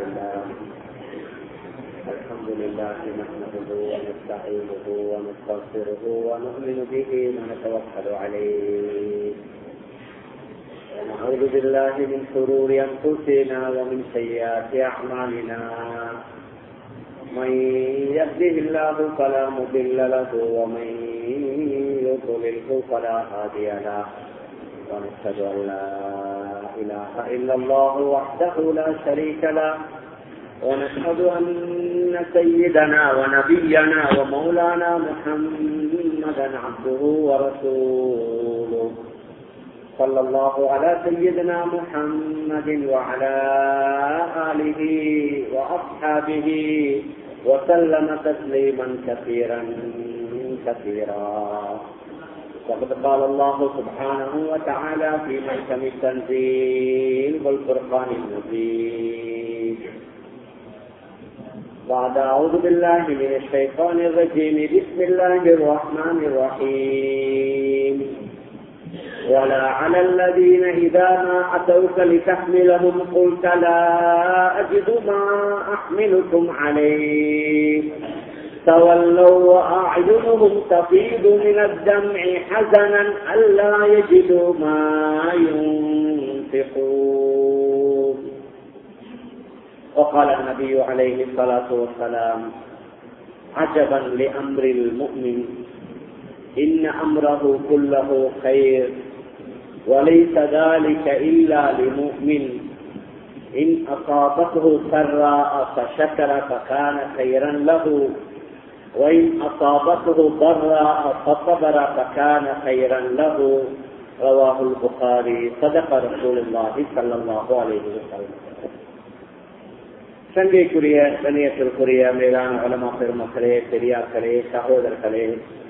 لله الحمد لله نحمده ونستعينه ونستغفره ونؤمن به ونتوكل عليه ونعوذ بالله من شرور انفسنا ومن سيئات اعمالنا من يهده الله فلا مضل له ومن يضلله فلا هادي له ونشهد ان لا اله الا الله وحده لا شريك له ونشهد ان سيدنا ونبينا ومولانا محمدا عبده ورسوله صلى الله على سيدنا محمد وعلى اله واصحابه وسلم تسليما كثيرا كثيرا وقد قال الله سبحانه وتعالى في محكم التنزيل والفرقان المبين بعد أعوذ بالله من الشيطان الرجيم بسم الله الرحمن الرحيم ولا على الذين إذا ما أتوك لتحملهم قلت لا أجد ما أحملكم عليه تولوا وأعينهم تفيض من الدمع حزنا ألا يجدوا ما ينفقون وقال النبي عليه الصلاة والسلام عجبا لأمر المؤمن إن أمره كله خير وليس ذلك إلا لمؤمن إن أصابته سراء فشكر فكان خيرا له وإن أصابته ضراء فصبر فكان خيرا له رواه البخاري صدق رسول الله صلى الله عليه وسلم சங்கைக்குரிய கண்ணியத்திற்குரிய மேலான வளமா பெருமக்களே பெரியார்களே சகோதரர்களே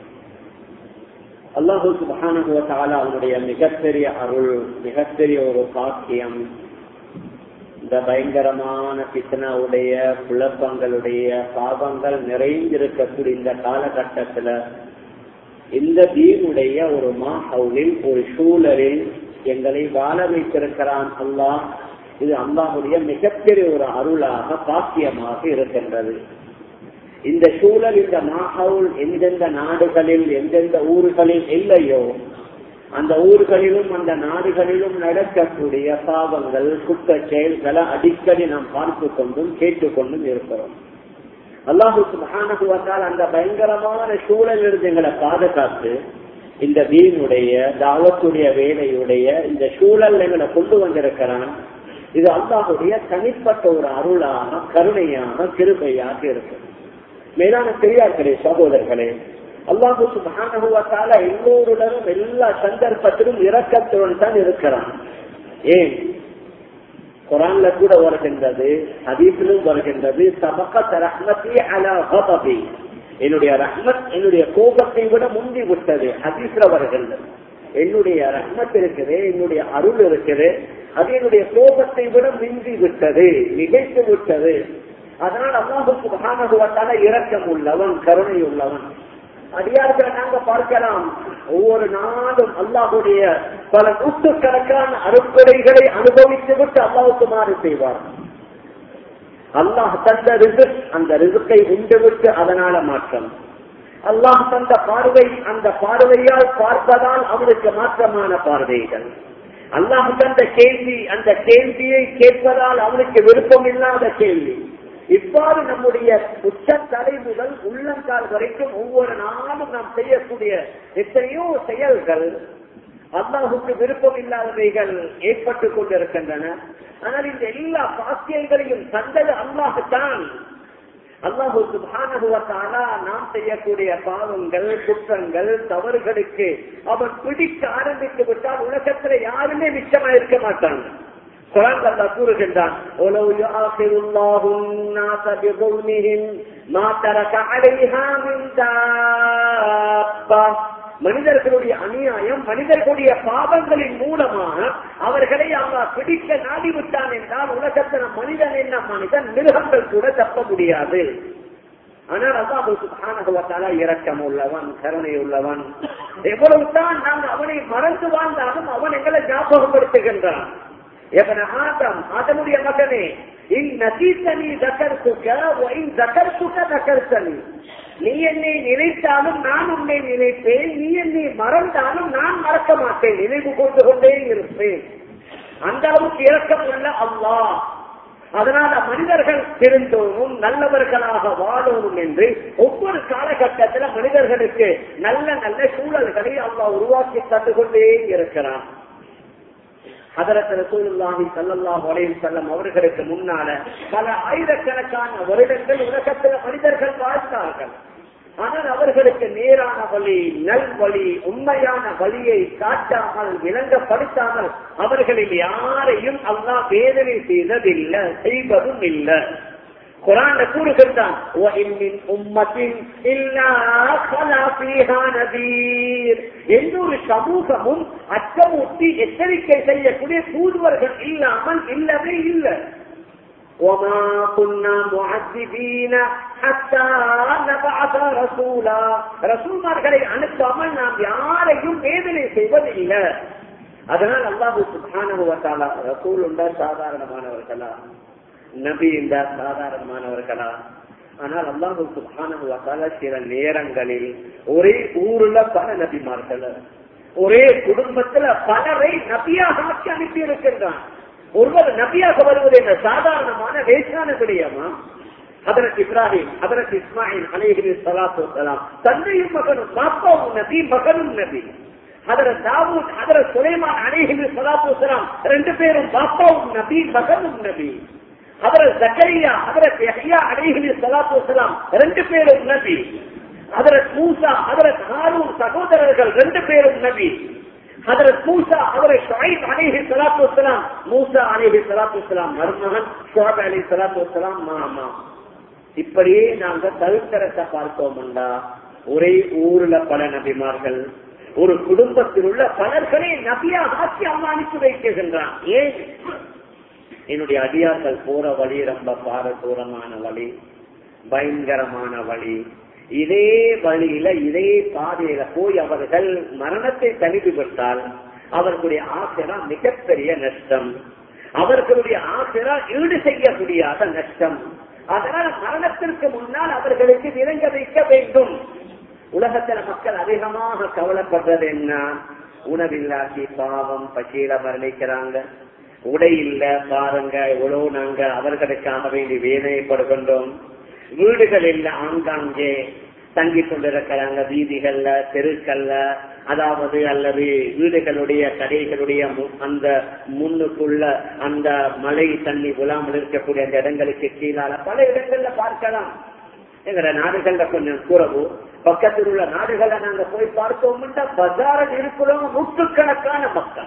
அல்லாஹு சுபானுவத்தால அவனுடைய மிகப்பெரிய அருள் மிகப்பெரிய ஒரு பாக்கியம் இந்த பயங்கரமான பித்தனாவுடைய குழப்பங்களுடைய பாவங்கள் நிறைந்திருக்கக்கூடிய இந்த காலகட்டத்துல இந்த தீனுடைய ஒரு மாஹவுலில் ஒரு சூழலில் எங்களை வாழ வைத்திருக்கிறான் அல்லாஹ் இது அல்லாஹுடைய மிகப்பெரிய ஒரு அருளாக பாக்கியமாக இருக்கின்றது இந்த சூழல் இந்த மாஹவுல் எந்தெந்த நாடுகளில் எந்தெந்த ஊர்களில் இல்லையோ அந்த ஊர்களிலும் அந்த நாடுகளிலும் நடக்கக்கூடிய பாவங்கள் குற்ற செயல்களை அடிக்கடி நாம் பார்த்து கொண்டும் கேட்டுக்கொண்டும் இருக்கிறோம் அல்லாஹு மகானகுவத்தால் அந்த பயங்கரமான சூழலிலிருந்து எங்களை பாதுகாத்து இந்த வீணுடைய தாவத்துடைய வேலையுடைய இந்த சூழல் எங்களை கொண்டு வந்திருக்கிறான் இது அல்லாஹுடைய தனிப்பட்ட ஒரு அருளாக கருணையாக கிருபையாக இருக்கு மேலான பெரியார்களே சகோதரர்களே அல்லாஹு சுபானுவத்தால எல்லோருடனும் எல்லா சந்தர்ப்பத்திலும் இரக்கத்துடன் தான் இருக்கிறான் ஏன் குரான்ல கூட வருகின்றது ஹதீஸிலும் வருகின்றது சபக்க ரஹ்மதி அலா ஹபபி என்னுடைய ரஹ்மத் என்னுடைய கோபத்தை விட முந்தி விட்டது ஹதீஸ்ல வருகின்றது என்னுடைய ரஹ்மத் இருக்குது என்னுடைய அருள் இருக்குது அது என்னுடைய கோபத்தை விட மிஞ்சி விட்டது நிகழ்த்து விட்டது அதனால் அல்லாஹுக்கு மகானகுவத்தால இரக்கம் உள்ளவன் கருணை உள்ளவன் அடியார்களை நாங்க பார்க்கலாம் ஒவ்வொரு நாளும் அல்லாஹுடைய பல நூற்றுக்கணக்கான அறுப்படைகளை அனுபவித்து விட்டு அல்லாவுக்கு மாறு செய்வார் அல்லாஹ் தந்த ரிசுக் அந்த ரிசுக்கை உண்டு விட்டு அதனால மாற்றம் அல்லாஹ் தந்த பார்வை அந்த பார்வையால் பார்ப்பதால் அவனுக்கு மாற்றமான பார்வைகள் அல்லாஹ் தந்த கேள்வி அந்த கேள்வியை கேட்பதால் அவனுக்கு விருப்பம் இல்லாத கேள்வி இவ்வாறு நம்முடைய உச்ச தலை முதல் உள்ளங்கால் வரைக்கும் ஒவ்வொரு நாளும் நாம் செய்யக்கூடிய எத்தனையோ செயல்கள் அல்லாஹுக்கு விருப்பம் இல்லாதவைகள் ஏற்பட்டு கொண்டிருக்கின்றன ஆனால் இந்த எல்லா பாக்கியங்களையும் தந்தது அல்லாஹுத்தான் அல்லாஹு சுபானுவத்தாலா நாம் செய்யக்கூடிய பாவங்கள் குற்றங்கள் தவறுகளுக்கு அவன் பிடிக்க ஆரம்பித்து விட்டால் உலகத்துல யாருமே மிச்சமா இருக்க மாட்டாங்க குரான் அல்லா கூறுகின்றான் ولو يؤاخذ الله الناس بظلمهم ما ترك عليها من دابة மனிதர்களுடைய அநியாயம் மனிதர்களுடைய பாவங்களின் மூலமாக அவர்களை அவங்க பிடிக்க நாடிவிட்டான் என்றால் உலகத்தில் மனிதன் என்ன மனிதன் மிருகங்கள் கூட தப்ப முடியாது ஆனால் அல்லாஹால இரக்கம் உள்ளவன் கருணை உள்ளவன் எவ்வளவுதான் நாம் அவனை மறந்து வாழ்ந்தாலும் அவன் எங்களை ஞாபகப்படுத்துகின்றான் எவன ஆதம் ஆதமுடைய மகனே இன் நசீத்தனி தகர்த்துக்க இன் தகர்த்துக்க தகர்த்தனி நீ என்னை நினைத்தாலும் நான் உன்னை நினைப்பேன் நீ என்னை மறந்தாலும் நான் மறக்க மாட்டேன் நினைவு கொண்டு கொண்டே இருப்பேன் அந்த அளவுக்கு இறக்கம் உள்ள அல்லாஹ் அதனால மனிதர்கள் திருந்தோனும் நல்லவர்களாக வாழணும் என்று ஒவ்வொரு காலகட்டத்தில் மனிதர்களுக்கு நல்ல நல்ல சூழல்களை அல்லாஹ் உருவாக்கி தந்து கொண்டே இருக்கிறான் அதரத்து ரசூலுல்லாஹி ஸல்லல்லாஹு அலைஹி வஸல்லம் அவர்களுக்கு முன்னால பல ஆயிரக்கணக்கான வருடங்கள் உலகத்தில் மனிதர்கள் வாழ்ந்தார்கள் ஆனால் அவர்களுக்கு நேரான வழி நல் வழி உண்மையான வழியை காட்டாமல் விளங்கப்படுத்தாமல் அவர்களில் யாரையும் அல்லாஹ் வேதனை செய்ததில்லை செய்வதும் இல்லை குரான் கூறுகின்றான் எந்த ஒரு சமூகமும் அச்சமூட்டி எச்சரிக்கை செய்யக்கூடிய தூதுவர்கள் இல்லாமல் இல்லவே இல்லை وما كنا معذبين حتى نبعث رسولا ரசூல்மார்களை அனுப்பாமல் நாம் யாரையும் வேதனை செய்வதில்லை அதனால் அல்லாஹு சுப்ஹானஹு வ தஆலா ரசூல் உண்டா சாதாரணமானவர்களா நபி இந்த சாதாரணமானவர்களா ஆனால் அல்லாஹு சுப்ஹானஹு வ தஆலா சில நேரங்களில் ஒரே ஊருல பல நபிமார்கள் ஒரே குடும்பத்துல பலரை நபியாக ஆக்கி அனுப்பி இருக்கின்றான் ஒருவர் நபியாக வருவது என்ற சாதாரணமான லேசான விடயமா அதற்கு இப்ராஹிம் அதற்கு இஸ்மாயில் அலைஹி சலாத்து வலாம் தந்தையும் மகனும் பாப்பாவும் நபி மகனும் நபி அதற்கு தாவூத் அதற்கு சுலைமான் அலைஹி சலாத்து வலாம் ரெண்டு பேரும் பாப்பாவும் நபி மகனும் நபி அதற்கு ஜக்கரியா அதற்கு யஹ்யா அலைஹி சலாத்து வலாம் ரெண்டு பேரும் நபி அதற்கு மூசா அதற்கு ஹாரூன் சகோதரர்கள் ரெண்டு பேரும் நபி ஹதரத் மூசா அவரை ஷுஐப் அலைஹி ஸலாத்து வஸலாம் மூசா அலைஹி ஸலாத்து வஸலாம் மருமகன் ஷுஐப் அலைஹி ஸலாத்து வஸலாம் மாமா இப்படியே நாங்க தவிர்த்தரத்தை பார்த்தோம்டா ஒரே ஊர்ல பல நபிமார்கள் ஒரு குடும்பத்தில் உள்ள பலர்களை நபியா ஆக்கி அம்மா அனுப்பி வைக்கின்றான் ஏன் என்னுடைய அடியார்கள் போற வழி ரொம்ப பாரதூரமான வழி பயங்கரமான வழி இதே வழியில இதே பாதையில போய் அவர்கள் மரணத்தை தனித்து விட்டால் அவர்களுடைய ஆசிரா மிகப்பெரிய நஷ்டம் அவர்களுடைய ஆசிரா ஈடு செய்ய முடியாத நஷ்டம் அதனால் மரணத்திற்கு முன்னால் அவர்களுக்கு விளங்க வைக்க வேண்டும் உலகத்துல மக்கள் அதிகமாக கவலைப்படுறது என்ன உணவில்லாசி பாவம் பசியில மரணிக்கிறாங்க உடை இல்ல பாருங்க எவ்வளவு நாங்க அவர்களுக்காக வேண்டி வேதனைப்படுகின்றோம் வீடுகள் இல்ல ஆங்காங்கே தங்கி கொண்டிருக்கிறாங்க வீதிகள்ல தெருக்கள்ல அதாவது அல்லது வீடுகளுடைய கடைகளுடைய அந்த முன்னுக்குள்ள அந்த மழை தண்ணி விழாமல் இருக்கக்கூடிய அந்த இடங்களுக்கு கீழால பல இடங்கள்ல பார்க்கலாம் எங்கட நாடுகள்ல கொஞ்சம் கூறவும் பக்கத்தில் உள்ள நாடுகளை நாங்க போய் பார்த்தோம்னா பஜாரில் இருக்கிறவங்க நூற்றுக்கணக்கான மக்கள்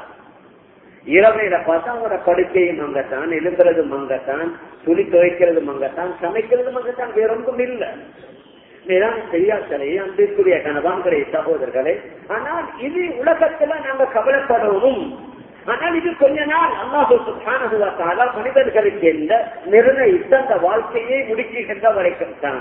இரவையில பார்த்தா அவங்களோட படுக்கையும் அங்கத்தான் எழுதுறதும் அங்கத்தான் துணி துவைக்கிறதும் அங்கத்தான் சமைக்கிறதும் அங்கத்தான் வேற ஒன்றும் இல்லை மேலான பெரியார்களே அன்பிற்குரிய கணவான்களே சகோதரர்களே ஆனால் இது உலகத்துல நாங்க கவலைப்படவும் ஆனால் இது கொஞ்ச நாள் அல்லாஹு சுத்தான மனிதர்களுக்கு எந்த நிர்ணயித்த அந்த வாழ்க்கையை முடிக்கின்ற வரைக்கும் தான்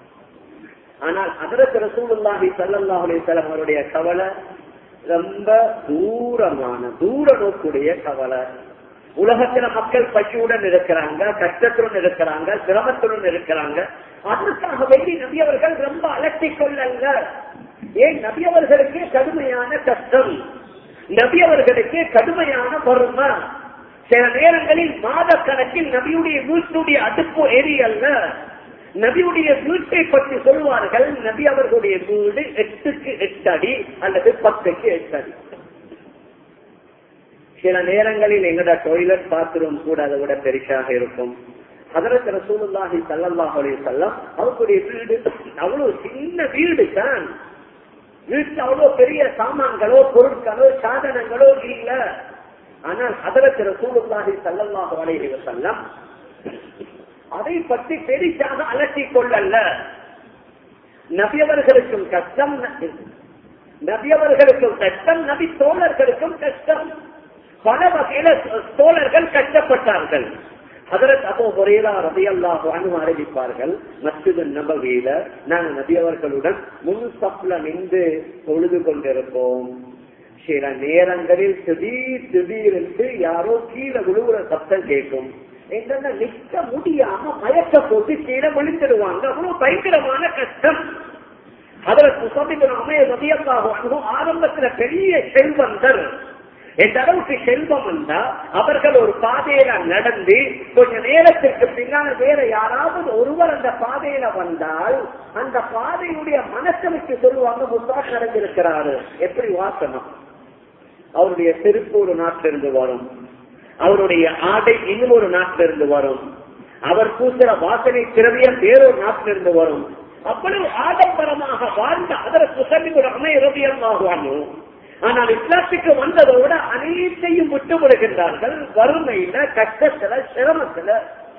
ஆனால் அதற்கு ரசூலுல்லாஹி சல்லாஹ் அலிசல்லாம் அவருடைய கவலை ரொம்ப தூரமான தூர நோக்குடைய கவலை உலகத்துல மக்கள் பசியுடன் இருக்கிறாங்க கஷ்டத்துடன் இருக்கிறாங்க சிரமத்துடன் இருக்கிறாங்க அதற்காக வேண்டி நபியவர்கள் ரொம்ப அலட்டிக் கொள்ளங்க ஏன் நபியவர்களுக்கு கடுமையான கஷ்டம் நபியவர்களுக்கு கடுமையான வறுமை சில நேரங்களில் மாத கணக்கில் நபியுடைய வீட்டுடைய அடுப்பு எரியல்ல நபியுடைய வீட்டை பற்றி சொல்வார்கள் நபி அவர்களுடைய வீடு எட்டுக்கு எட்டு அடி அல்லது பத்துக்கு எட்டு அடி சில நேரங்களில் எங்கட டொய்லெட் பாத்ரூம் கூட அதை விட பெருசாக இருக்கும் அதற்கு ரசூலுல்லாஹி சல்லாஹ் அலி செல்லம் அவர்களுடைய வீடு அவ்வளவு சின்ன வீடு தான் வீட்டுல அவ்வளவு பெரிய சாமான்களோ பொருட்களோ சாதனங்களோ இல்ல ஆனால் அதற்கு ரசூலுல்லாஹி சல்லாஹ் அலைஹி வசல்லம் அதை பற்றி பெரிசாக அலட்டிக் கொள்ளல்ல நபியவர்களுக்கும் கஷ்டம் நபியவர்களுக்கும் கஷ்டம் நபி தோழர்களுக்கும் கஷ்டம் பல வகையில தோழர்கள் கஷ்டப்பட்டார்கள் அதற்கு அப்போ ஒரேதா ரதையல்லாக அணு அறிவிப்பார்கள் மற்றொரு நபவியில நாங்கள் நபியவர்களுடன் முன் சப்ல நின்று தொழுது கொண்டிருப்போம் சில நேரங்களில் திடீர் திடீரென்று யாரோ கீழே விழுவுற சத்தம் கேட்கும் எங்கன்னா நிக்க முடியாம மயக்க போட்டு கீழே விழுந்துடுவாங்க அவ்வளவு பயங்கரமான கஷ்டம் அதற்கு சதிபனமே ரதியக்காக ஆரம்பத்துல பெரிய செல்வந்தர் எந்த அளவுக்கு செல்வம் வந்தா அவர்கள் ஒரு பாதையில நடந்து கொஞ்ச நேரத்திற்கு பின்னால் வேற யாராவது ஒருவர் அந்த பாதையில வந்தால் அந்த பாதையுடைய மனசனுக்கு சொல்லுவாங்க முத்தா நடந்திருக்கிறாரு எப்படி வாசனம் அவருடைய செருப்பு ஒரு நாட்டிலிருந்து வரும் அவருடைய ஆடை இன்னும் ஒரு நாட்டிலிருந்து வரும் அவர் பூசுற வாசனை திரவியம் வேறொரு நாட்டிலிருந்து வரும் அவ்வளவு ஆடம்பரமாக வாழ்ந்த அதற்கு சொல்லி ஒரு அமையரவியமாகுவானோ ஆனால் இஸ்லாத்துக்கு வந்ததோட அனைத்தையும் விட்டு விடுகின்றார்கள் வறுமையில கஷ்டத்துல சிரமத்துல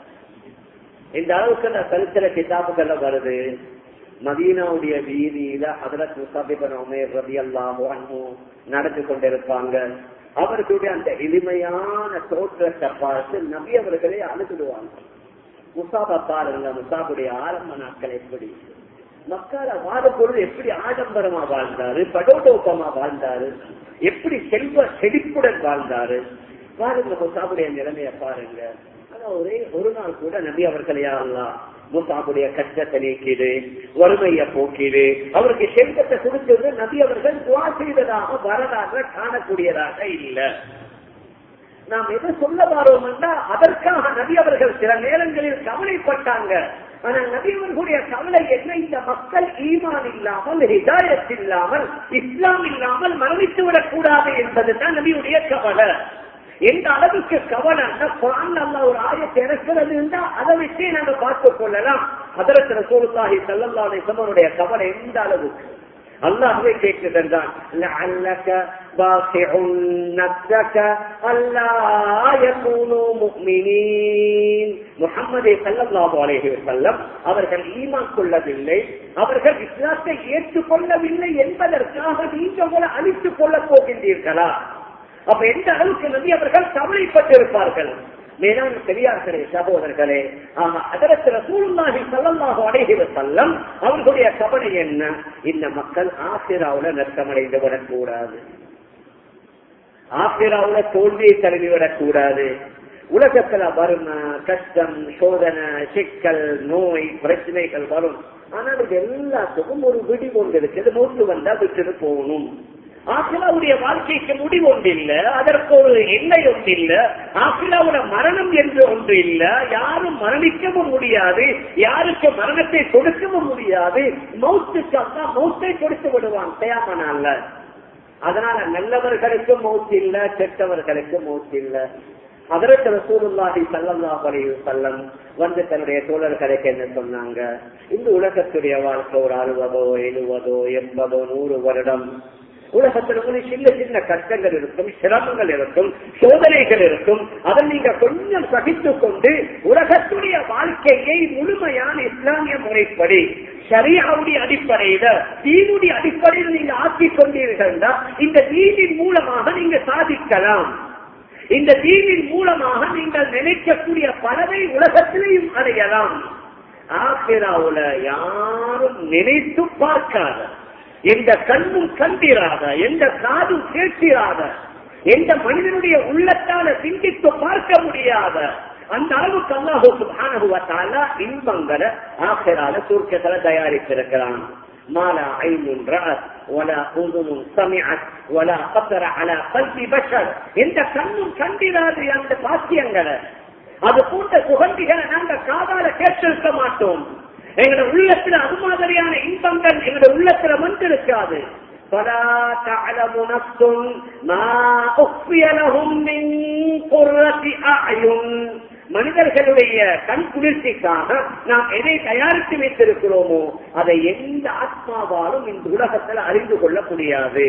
இந்த அளவுக்கு அந்த சரித்திர கிதாபுகள்ல வருது மதீனாவுடைய வீதியில அதற்கு சபிபனமே ரவி அல்லாஹோ நடந்து கொண்டிருப்பாங்க அவர்களுடைய அந்த எளிமையான தோற்றத்தை பார்த்து நபி அவர்களே அழுதுடுவாங்க முசாபா பாருங்க முசாபுடைய ஆரம்ப நாட்கள் எப்படி மக்கால வாத பொருள் எப்படி ஆடம்பரமா வாழ்ந்தாரு படோடோப்பமா வாழ்ந்தாரு எப்படி செல்வ செழிப்புடன் வாழ்ந்தாரு பாருங்க முசாபுடைய நிலைமைய பாருங்க ஆனா ஒரே ஒரு நாள் கூட நபி அவர்கள் யாரெல்லாம் முசாபுடைய கஷ்டத்தை நீக்கிடு வறுமைய போக்கிடு அவருக்கு செல்வத்தை கொடுத்தது நபி அவர்கள் துவா செய்ததாக வரலாறு காணக்கூடியதாக இல்லை நாம் எது சொல்ல வாரோம்னா அதற்காக நபி அவர்கள் சில நேரங்களில் கவலைப்பட்டாங்க ஆனால் நபி அவர்களுடைய கவலை என்ன இந்த மக்கள் ஈமான் இல்லாமல் ஹிதாயத் இல்லாமல் இஸ்லாம் இல்லாமல் மரணித்து விடக் கூடாது என்பதுதான் நபியுடைய கவலை எந்த அளவுக்கு கவலை அல்ல ஒரு ஆயத்தை இறக்கிறது இருந்தா அதை வச்சே நாங்க பார்த்துக் கொள்ளலாம் அதற்கு ரசூலுல்லாஹி ஸல்லல்லாஹு அலைஹி வஸல்லமுடைய கவலை எந்த அளவுக்கு அல்லாஹ்வே கேட்கிறதான் لعلك باخع نفسك الا يكونوا مؤمنين முஹம்மதே ஸல்லல்லாஹு அலைஹி வஸல்லம் அவர்கள் ஈமான் கொள்ளவில்லை அவர்கள் இஸ்லாத்தை ஏற்றுக்கொள்ளவில்லை என்பதற்காக நீங்க உங்களை அழித்துக் கொள்ளப் போகின்றீர்களா அப்ப எந்த அளவுக்கு நபி அவர்கள் கவலைப்பட்டிருப்பார்கள் மேலான பெரியார்களே சகோதரர்களே ஆமா அதற்கு ரசூலுல்லாஹி ஸல்லல்லாஹு அலைஹி வஸல்லம் அவர்களுடைய கவலை என்ன இந்த மக்கள் ஆசிராவுல நஷ்டமடைந்து விடக்கூடாது ஆசிராவுல தோல்வியை தழுவி விடக்கூடாது உலகத்துல வறுமை கஷ்டம் சோதனை சிக்கல் நோய் பிரச்சனைகள் வரும் ஆனால் இது எல்லாத்துக்கும் ஒரு விடி கொண்டு இருக்குது மூட்டு வந்தா விட்டுட்டு போகணும் ஆசிலாவுடைய வாழ்க்கைக்கு முடிவு ஒன்று இல்ல அதற்கு ஒரு எல்லை ஒன்று இல்ல ஆசிலாவோட மரணம் என்று ஒன்று இல்ல யாரும் மரணிக்கவும் முடியாது யாருக்கு மரணத்தை கொடுக்கவும் முடியாது மௌத்துக்கு அப்பா மௌத்தை கொடுத்து விடுவான் தயாமனால அதனால நல்லவர்களுக்கு மௌத்து இல்ல கெட்டவர்களுக்கு மௌத்து இல்ல அதற்கு ரசூலுல்லாஹி ஸல்லல்லாஹு அலைஹி வஸல்லம் வந்து தன்னுடைய தோழர்களுக்கு என்ன சொன்னாங்க இந்த உலகத்துடைய வாழ்க்கை ஒரு அறுபதோ எழுபதோ எண்பதோ நூறு வருடம் உலகத்தில் ஒரு சின்ன சின்ன கஷ்டங்கள் இருக்கும் சிரமங்கள் இருக்கும் சோதனைகள் இருக்கும் அதை நீங்க கொஞ்சம் சகித்துக் கொண்டு உலகத்துடைய வாழ்க்கையை முழுமையான இஸ்லாமிய முறைப்படி சரியாவுடைய அடிப்படையில தீனுடைய அடிப்படையில் நீங்க ஆக்கிக் கொண்டீர்கள் இந்த தீனின் மூலமாக நீங்க சாதிக்கலாம் இந்த தீனின் மூலமாக நீங்கள் நினைக்கக்கூடிய பலவை உலகத்திலையும் அடையலாம் ஆசிராவுல யாரும் நினைத்து பார்க்காத எந்த கண்ணும் கண்டிராத எந்த காதும் கேட்கிறாத எந்த மனிதனுடைய உள்ளத்தால சிந்தித்து பார்க்க முடியாத அந்த அளவுக்கு அல்லாஹு சுபானுவத்தால இன்பங்களை ஆசிரால சுருக்கத்துல தயாரித்திருக்கிறான் மாலா ஐநூன் ரஅத் ولا أذن سمعت ولا خطر على قلب بشر எந்த கண்ணும் கண்டிராது அந்த பாக்கியங்களை அது போன்ற சுகந்திகளை நாங்க காதால கேட்டிருக்க மாட்டோம் எங்களோட உள்ளத்துல அது மாதிரியான இன்பங்கள் எங்களோட உள்ளத்துல வந்திருக்காது فلا تعلم نفس ما أخفي لهم من قرة أعين மனிதர்களுடைய கண் குளிர்ச்சிக்காக நாம் எதை தயாரித்து வைத்திருக்கிறோமோ அதை எந்த ஆத்மாவாலும் இந்த உலகத்தில் அறிந்து கொள்ள முடியாது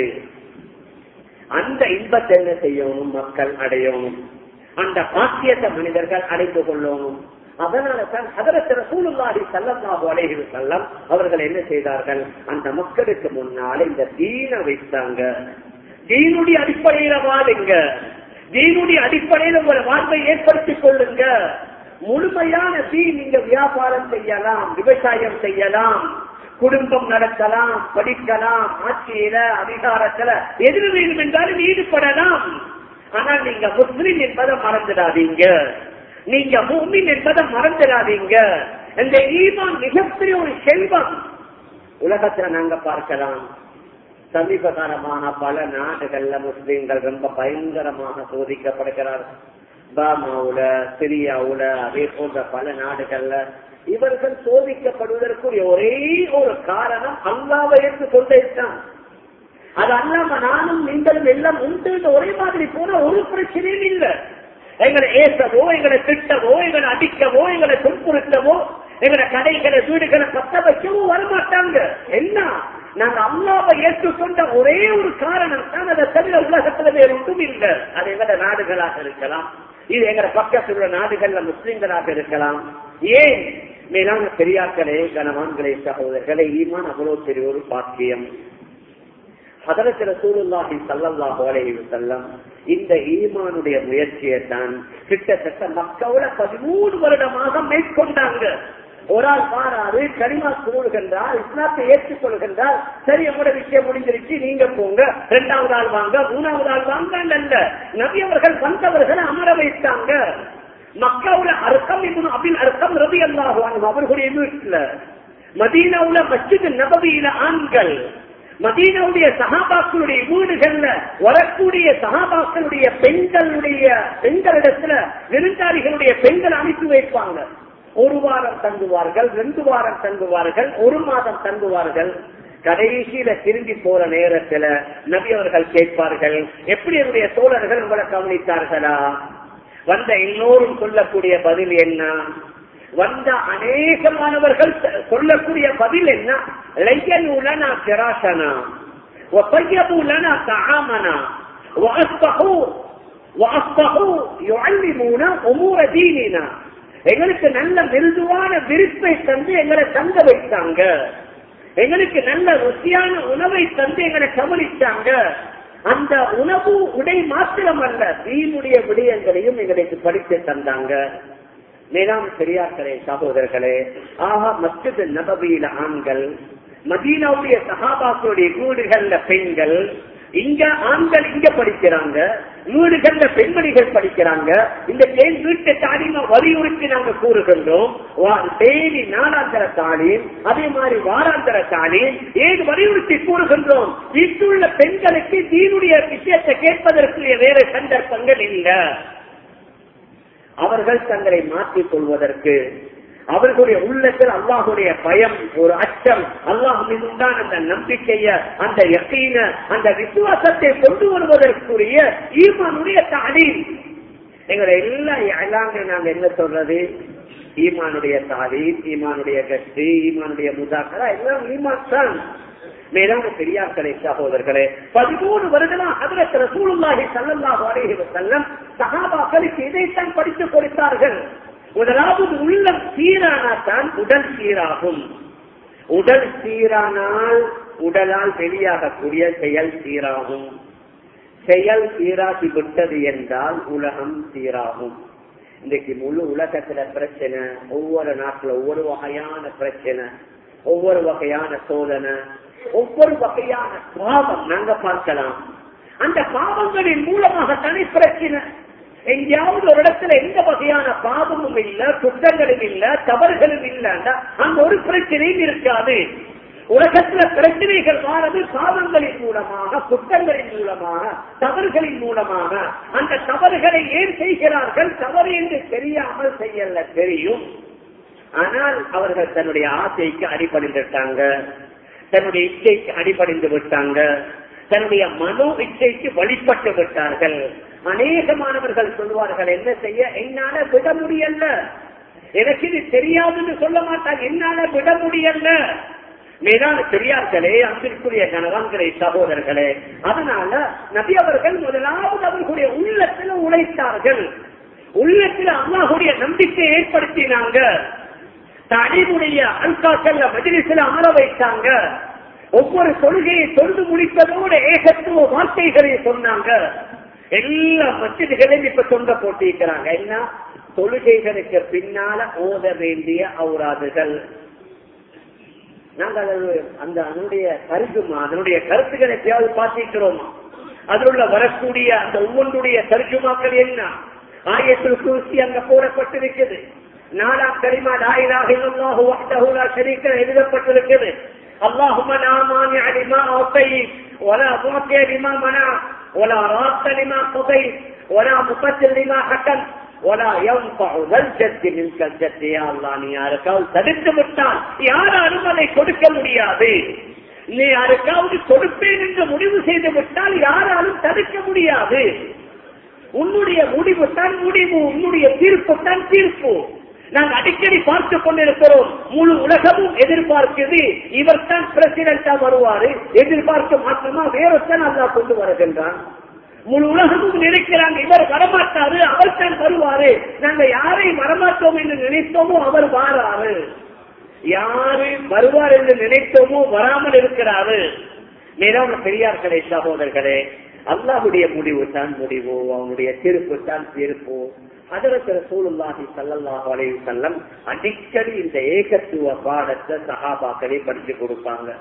அந்த இன்பத்தை என்ன செய்யணும் மக்கள் அடையணும் அந்த பாக்கியத்தை மனிதர்கள் அடைந்து கொள்ளணும் அதனால தான் அதரத்திர சூழ்நாடி செல்லல்லாஹு அலைஹி செல்லம் அவர்கள் என்ன செய்தார்கள் அந்த மக்களுக்கு முன்னால இந்த தீன வைத்தாங்க தீனுடைய அடிப்படையில வாழுங்க தீனுடைய அடிப்படையில் உங்களை வாழ்வை ஏற்படுத்திக் கொள்ளுங்க முழுமையான தீ நீங்க வியாபாரம் செய்யலாம் விவசாயம் செய்யலாம் குடும்பம் நடத்தலாம் படிக்கலாம் ஆட்சியில அதிகாரத்துல எது வேண்டும் என்றாலும் ஈடுபடலாம் ஆனால் நீங்க முஸ்லிம் என்பதை மறந்துடாதீங்க நீங்க மூமின் என்பதை மறந்துடாதீங்க இந்த ஈமான் மிகப்பெரிய ஒரு செல்வம் உலகத்துல நாங்க பார்க்கலாம் சமீப காலமான பல நாடுகள்ல முஸ்லிம்கள் ரொம்ப பயங்கரமாக சோதிக்கப்படுகிறார்கள் பாமாவுல சிரியாவுல அதே போன்ற பல நாடுகள்ல இவர்கள் சோதிக்கப்படுவதற்குரிய ஒரே ஒரு காரணம் அல்லாவை என்று சொல்லிட்டான் அது அல்லாம நானும் நீங்களும் எல்லாம் உண்டு ஒரே மாதிரி போன ஒரு பிரச்சனையும் இல்லை எங்களை ஏசவோ எங்களை திட்டவோ எங்களை அடிக்கவோ எங்களை துன்புறுத்தவோ எங்களை கடைகளை வீடுகளை பத்த வைக்கவோ வரமாட்டாங்க என்ன நாங்க அல்லாவை ஏற்றுக்கொண்ட ஒரே ஒரு காரணம் தான் அதை தவிர உலகத்துல வேறு ஒன்றும் இல்லை அது எங்கட நாடுகளாக இருக்கலாம் இது எங்கட பக்கத்தில் உள்ள நாடுகள்ல முஸ்லிம்களாக இருக்கலாம் ஏன் மேலான பெரியாக்களே கனவான்களே சகோதரர்களே ஈமான் அவ்வளவு பெரிய ஒரு பாக்கியம் அதற்கு சூழலாகி சல்லல்லாஹு அலைஹி வஸல்லம் இந்த ஈமானுடைய முயற்சியை தான் கிட்டத்தட்ட மக்களோட பதிமூணு வருடமாக மேற்கொண்டாங்க ஒரு ஆள் மாறாது கரிமா கூடுகின்றார் இஸ்லாத்தை ஏற்றுக்கொள்கின்றார் சரி உங்களோட விஷயம் முடிஞ்சிருச்சு நீங்க போங்க இரண்டாவது ஆள் வாங்க மூணாவது ஆள் வாங்க அல்ல நபி அவர்கள் வந்தவர்களை அமர வைத்தாங்க மக்காவுல அர்க்கம் இன்னும் அபில் அர்க்கம் ரவி அல்லாஹுவாங்க அவர்களுடைய வீட்டுல மதீனாவுல மஸ்ஜித் நபவியில ஆண்கள் மதீனாவுடைய சகாபாக்களுடைய வீடுகள்ல வரக்கூடிய சகாபாக்களுடைய பெண்களுடைய பெண்களிடத்துல விருந்தாளிகளுடைய பெண்கள் அனுப்பி வைப்பாங்க ஒரு வாரம் தங்குவார்கள் ரெண்டு வாரம் தங்குவார்கள் ஒரு மாதம் தங்குவார்கள் கடைசியில திரும்பி போற நேரத்துல நபி அவர்கள் கேட்பார்கள் எப்படி என்னுடைய தோழர்கள் உங்களை கவனித்தார்களா வந்த எல்லோரும் சொல்லக்கூடிய பதில் என்ன வந்த அநேகமானவர்கள் சொல்லக்கூடிய பதில் என்ன லையனூலனா கிராசனா وطيبوا لنا طعامنا واصبحوا واصبحوا يعلمون امور ديننا எங்களுக்கு நல்ல மிருதுவான விருப்பை தந்து எங்களை தங்க வைத்தாங்க எங்களுக்கு நல்ல ருசியான உணவை தந்து எங்களை கவனிச்சாங்க அந்த உணவு உடை மாத்திரம் அல்ல தீனுடைய விடயங்களையும் எங்களுக்கு படித்து தந்தாங்க மேலாம் பெரியார்களே சகோதரர்களே ஆஹா மஸ்ஜித் நபவியில ஆண்கள் மதீனாவுடைய சகாபாக்களுடைய வீடுகள்ல பெண்கள் இங்க ஆண்கள் இங்க படிக்கிறாங்க வீடுகள்ல பெண்மணிகள் படிக்கிறாங்க இந்த தேன் வீட்டு தாலிமா வலியுறுத்தி நாங்க கூறுகின்றோம் தேனி நாளாந்தர தாலீம் அதே மாதிரி வாராந்தர தாலீம் ஏன் வலியுறுத்தி கூறுகின்றோம் வீட்டுள்ள பெண்களுக்கு தீனுடைய விஷயத்தை கேட்பதற்கு வேறு சந்தர்ப்பங்கள் இல்லை அவர்கள் தங்களை மாற்றிக் கொள்வதற்கு அவர்களுடைய உள்ளத்தில் அல்லாஹுடைய பயம் ஒரு அச்சம் அல்லாஹ் மீதுதான் அந்த நம்பிக்கைய அந்த யக்கீன அந்த விசுவாசத்தை கொண்டு வருவதற்குரிய ஈமானுடைய தாலீம் எங்களை எல்லா எல்லாமே நாங்க என்ன சொல்றது ஈமானுடைய தாலீம் ஈமானுடைய கஷ்டி ஈமானுடைய முதாக்கரா எல்லாம் ஈமான் தான் மேலான பெரியார்களே சகோதரர்களே பதிமூணு வருடமா அதற்கு ரசூலுல்லாஹி ஸல்லல்லாஹு அலைஹி வஸல்லம் சஹாபாக்களுக்கு இதைத்தான் படித்துக் கொடுத்தார்கள் முதலாவது உள்ளம் சீரானாத்தான் உடல் சீராகும் உடல் சீரானால் உடலால் வெளியாகக்கூடிய செயல் சீராகும் செயல் சீராகி விட்டது என்றால் உலகம் சீராகும் இன்றைக்கு முழு உலகத்துல பிரச்சனை ஒவ்வொரு நாட்டுல ஒவ்வொரு வகையான பிரச்சனை ஒவ்வொரு வகையான சோதனை ஒவ்வொரு வகையான பாவம் நாங்க பார்க்கலாம் அந்த பாவங்களின் மூலமாக தனி பிரச்சனை எங்கேயாவது ஒரு இடத்துல எந்த வகையான பாவமும் இல்ல குற்றங்களும் இல்ல தவறுகளும் இல்லைன்னா அங்க ஒரு பிரச்சனையும் இருக்காது உலகத்துல பிரச்சனைகள் வாரது பாவங்களின் மூலமாக குற்றங்களின் மூலமாக தவறுகளின் மூலமாக அந்த தவறுகளை ஏன் செய்கிறார்கள் தவறு என்று தெரியாமல் செய்யல தெரியும் ஆனால் அவர்கள் தன்னுடைய ஆசைக்கு அடிபணிந்துட்டாங்க தன்னுடைய இச்சைக்கு அடிபணிந்து விட்டாங்க தன்னுடைய மனோ இச்சைக்கு வழிபட்டு விட்டார்கள் அநேகமானவர்கள் சொல்வார்கள் என்ன செய்ய என்னால விட முடியல எனக்கு இது தெரியாதுன்னு சொல்ல மாட்டாங்க என்னால விட முடியல மேலான பெரியார்களே அன்பிற்குரிய கணவான்களே சகோதரர்களே அதனால நபி அவர்கள் முதலாவது அவர்களுடைய உள்ளத்தில் உழைத்தார்கள் உள்ளத்தில் அல்லாஹுடைய நம்பிக்கை ஏற்படுத்தினாங்க தனிமுடைய அல்காக்கல்ல மஜிலிசில் அமர வைத்தாங்க ஒவ்வொரு தொழுகையை தொழுது முடிப்பதோடு ஏகத்துவ வார்த்தைகளை சொன்னாங்க எல்லா மசிதிகளையும் இப்ப தொண்ட போட்டிருக்கிறாங்க என்ன தொழுகைகளுக்கு பின்னால ஓத வேண்டிய அவுராதுகள் நாங்கள் அது அந்த அதனுடைய கருத்துமா அதனுடைய கருத்துக்களை எப்பயாவது பார்த்திருக்கிறோமா அதில் உள்ள வரக்கூடிய அந்த ஒவ்வொன்றுடைய தர்ஜுமாக்கள் என்ன ஆயத்தில் குறிச்சி அங்க போடப்பட்டிருக்குது நாலாம் கரிமா லாயிலாக இல்லல்லாஹு வஹ்தஹு லா ஷரீக்க எழுதப்பட்டிருக்குது اللهم لا مانع لما أعطيت ولا معطي لما منع ولا راد لما قضيت ولا مقدر لما حكمت ولا ينفع ذا الجد منك الجد يا الله நீ யாருக்காவது தடுத்து விட்டால் யாராலும் அதை கொடுக்க முடியாது நீ யாருக்காவது கொடுப்பேன் என்று முடிவு செய்து விட்டால் யாராலும் தடுக்க முடியாது உன்னுடைய முடிவு தான் முடிவு உன்னுடைய தீர்ப்பு தான் தீர்ப்பு நாங்கள் அடிக்கடி பார்த்து கொண்டிருக்கிறோம் முழு உலகமும் எதிர்பார்க்கிறது இவர் தான் பிரசிடண்டா வருவாரு எதிர்பார்க்க மாற்றமா வேறொத்தான் அல்லா கொண்டு வருகின்றான் முழு உலகமும் நினைக்கிறாங்க இவர் வரமாட்டாரு அவர் தான் வருவாரு நாங்க யாரை வரமாட்டோம் என்று நினைத்தோமோ அவர் வாராரு யாரு வருவார் என்று நினைத்தோமோ வராமல் இருக்கிறாரு மேலான பெரியார்களே சகோதரர்களே அல்லாஹுடைய முடிவு தான் முடிவு அவனுடைய தீர்ப்பு தான் தீர்ப்பு அதற்கு சூழ்நாகி சல்லல்லாஹு அலைஹி செல்லம் அடிக்கடி இந்த ஏகத்துவ பாடத்தை சகாபாக்களே படிச்சு கொடுப்பாங்க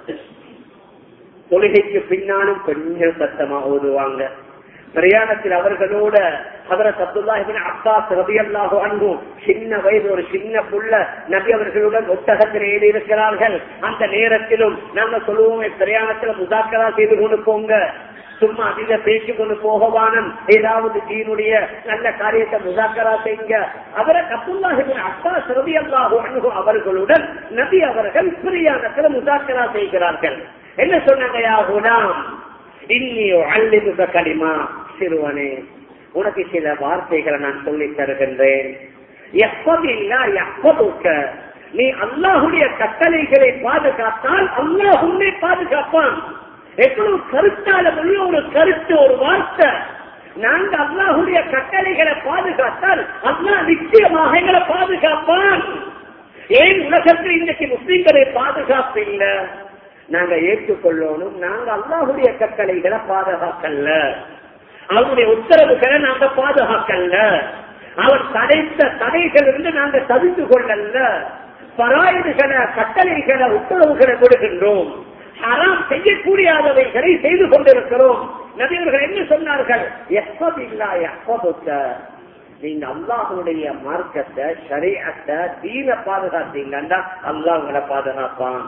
தொழுகைக்கு பின்னாலும் கொஞ்சம் சத்தமா ஓதுவாங்க பிரயாணத்தில் அவர்களோட ஹதரத் அப்துல்லாஹிபின் அப்பாஸ் ரபியல்லாஹு அன்பும் சின்ன வயது ஒரு சின்ன புள்ள நபி அவர்களுடன் ஒட்டகத்தில் ஏறி இருக்கிறார்கள் அந்த நேரத்திலும் நாங்க சொல்லுவோம் பிரயாணத்துல முதாக்கரா செய்து கொண்டு போங்க சும்மா அதிக பேச்சு கொண்டு போகவானம் ஏதாவது தீனுடைய நல்ல காரியத்தை முதாக்கரா செய்யுங்க அவரை அப்துல்லாஹிபின் அப்பாஸ் ரபியல்லாஹு அன்பு அவர்களுடன் நபி அவர்கள் பிரயாணத்துல முதாக்கரா செய்கிறார்கள் என்ன சொன்னாங்க யா குலாம் இன்னியோ அல்லிபுக களிமா சிறுவனே உனக்கு சில வார்த்தைகளை நான் சொல்லி தருகின்றேன் எப்பதில்லா எப்பதுக்க நீ அல்லாஹுடைய கட்டளைகளை பாதுகாத்தால் அல்லாஹ் உன்னை பாதுகாப்பான் எவ்வளவு கருத்தால உள்ள ஒரு கருத்து ஒரு வார்த்தை நாங்க அல்லாஹுடைய கட்டளைகளை பாதுகாத்தால் அல்லாஹ் நிச்சயமாக எங்களை பாதுகாப்பான் ஏன் உலகத்தில் இன்றைக்கு முஸ்லீம்களை பாதுகாப்பு இல்லை நாங்க ஏற்றுக்கொள்ளணும் நாங்க அல்லாஹுடைய கட்டளைகளை பாதுகாக்கல அவருடைய உத்தரவுகளை நாங்க பாதுகாக்கல அவர் தடைத்த தடைகள் இருந்து நாங்க தவித்து கொள்ளல பராயுதுகளை கட்டளைகளை உத்தரவுகளை கொடுக்கின்றோம் ஹராம் செய்யக்கூடியாதவைகளை செய்து கொண்டிருக்கிறோம் நபியவர்கள் என்ன சொன்னார்கள் எப்பதில்லா எப்பதுக்க நீங்க அல்லாஹுடைய மார்க்கத்தை சரியத்தை தீன பாதுகாத்தீங்கன்னா அல்லாஹ் உங்களை பாதுகாப்பான்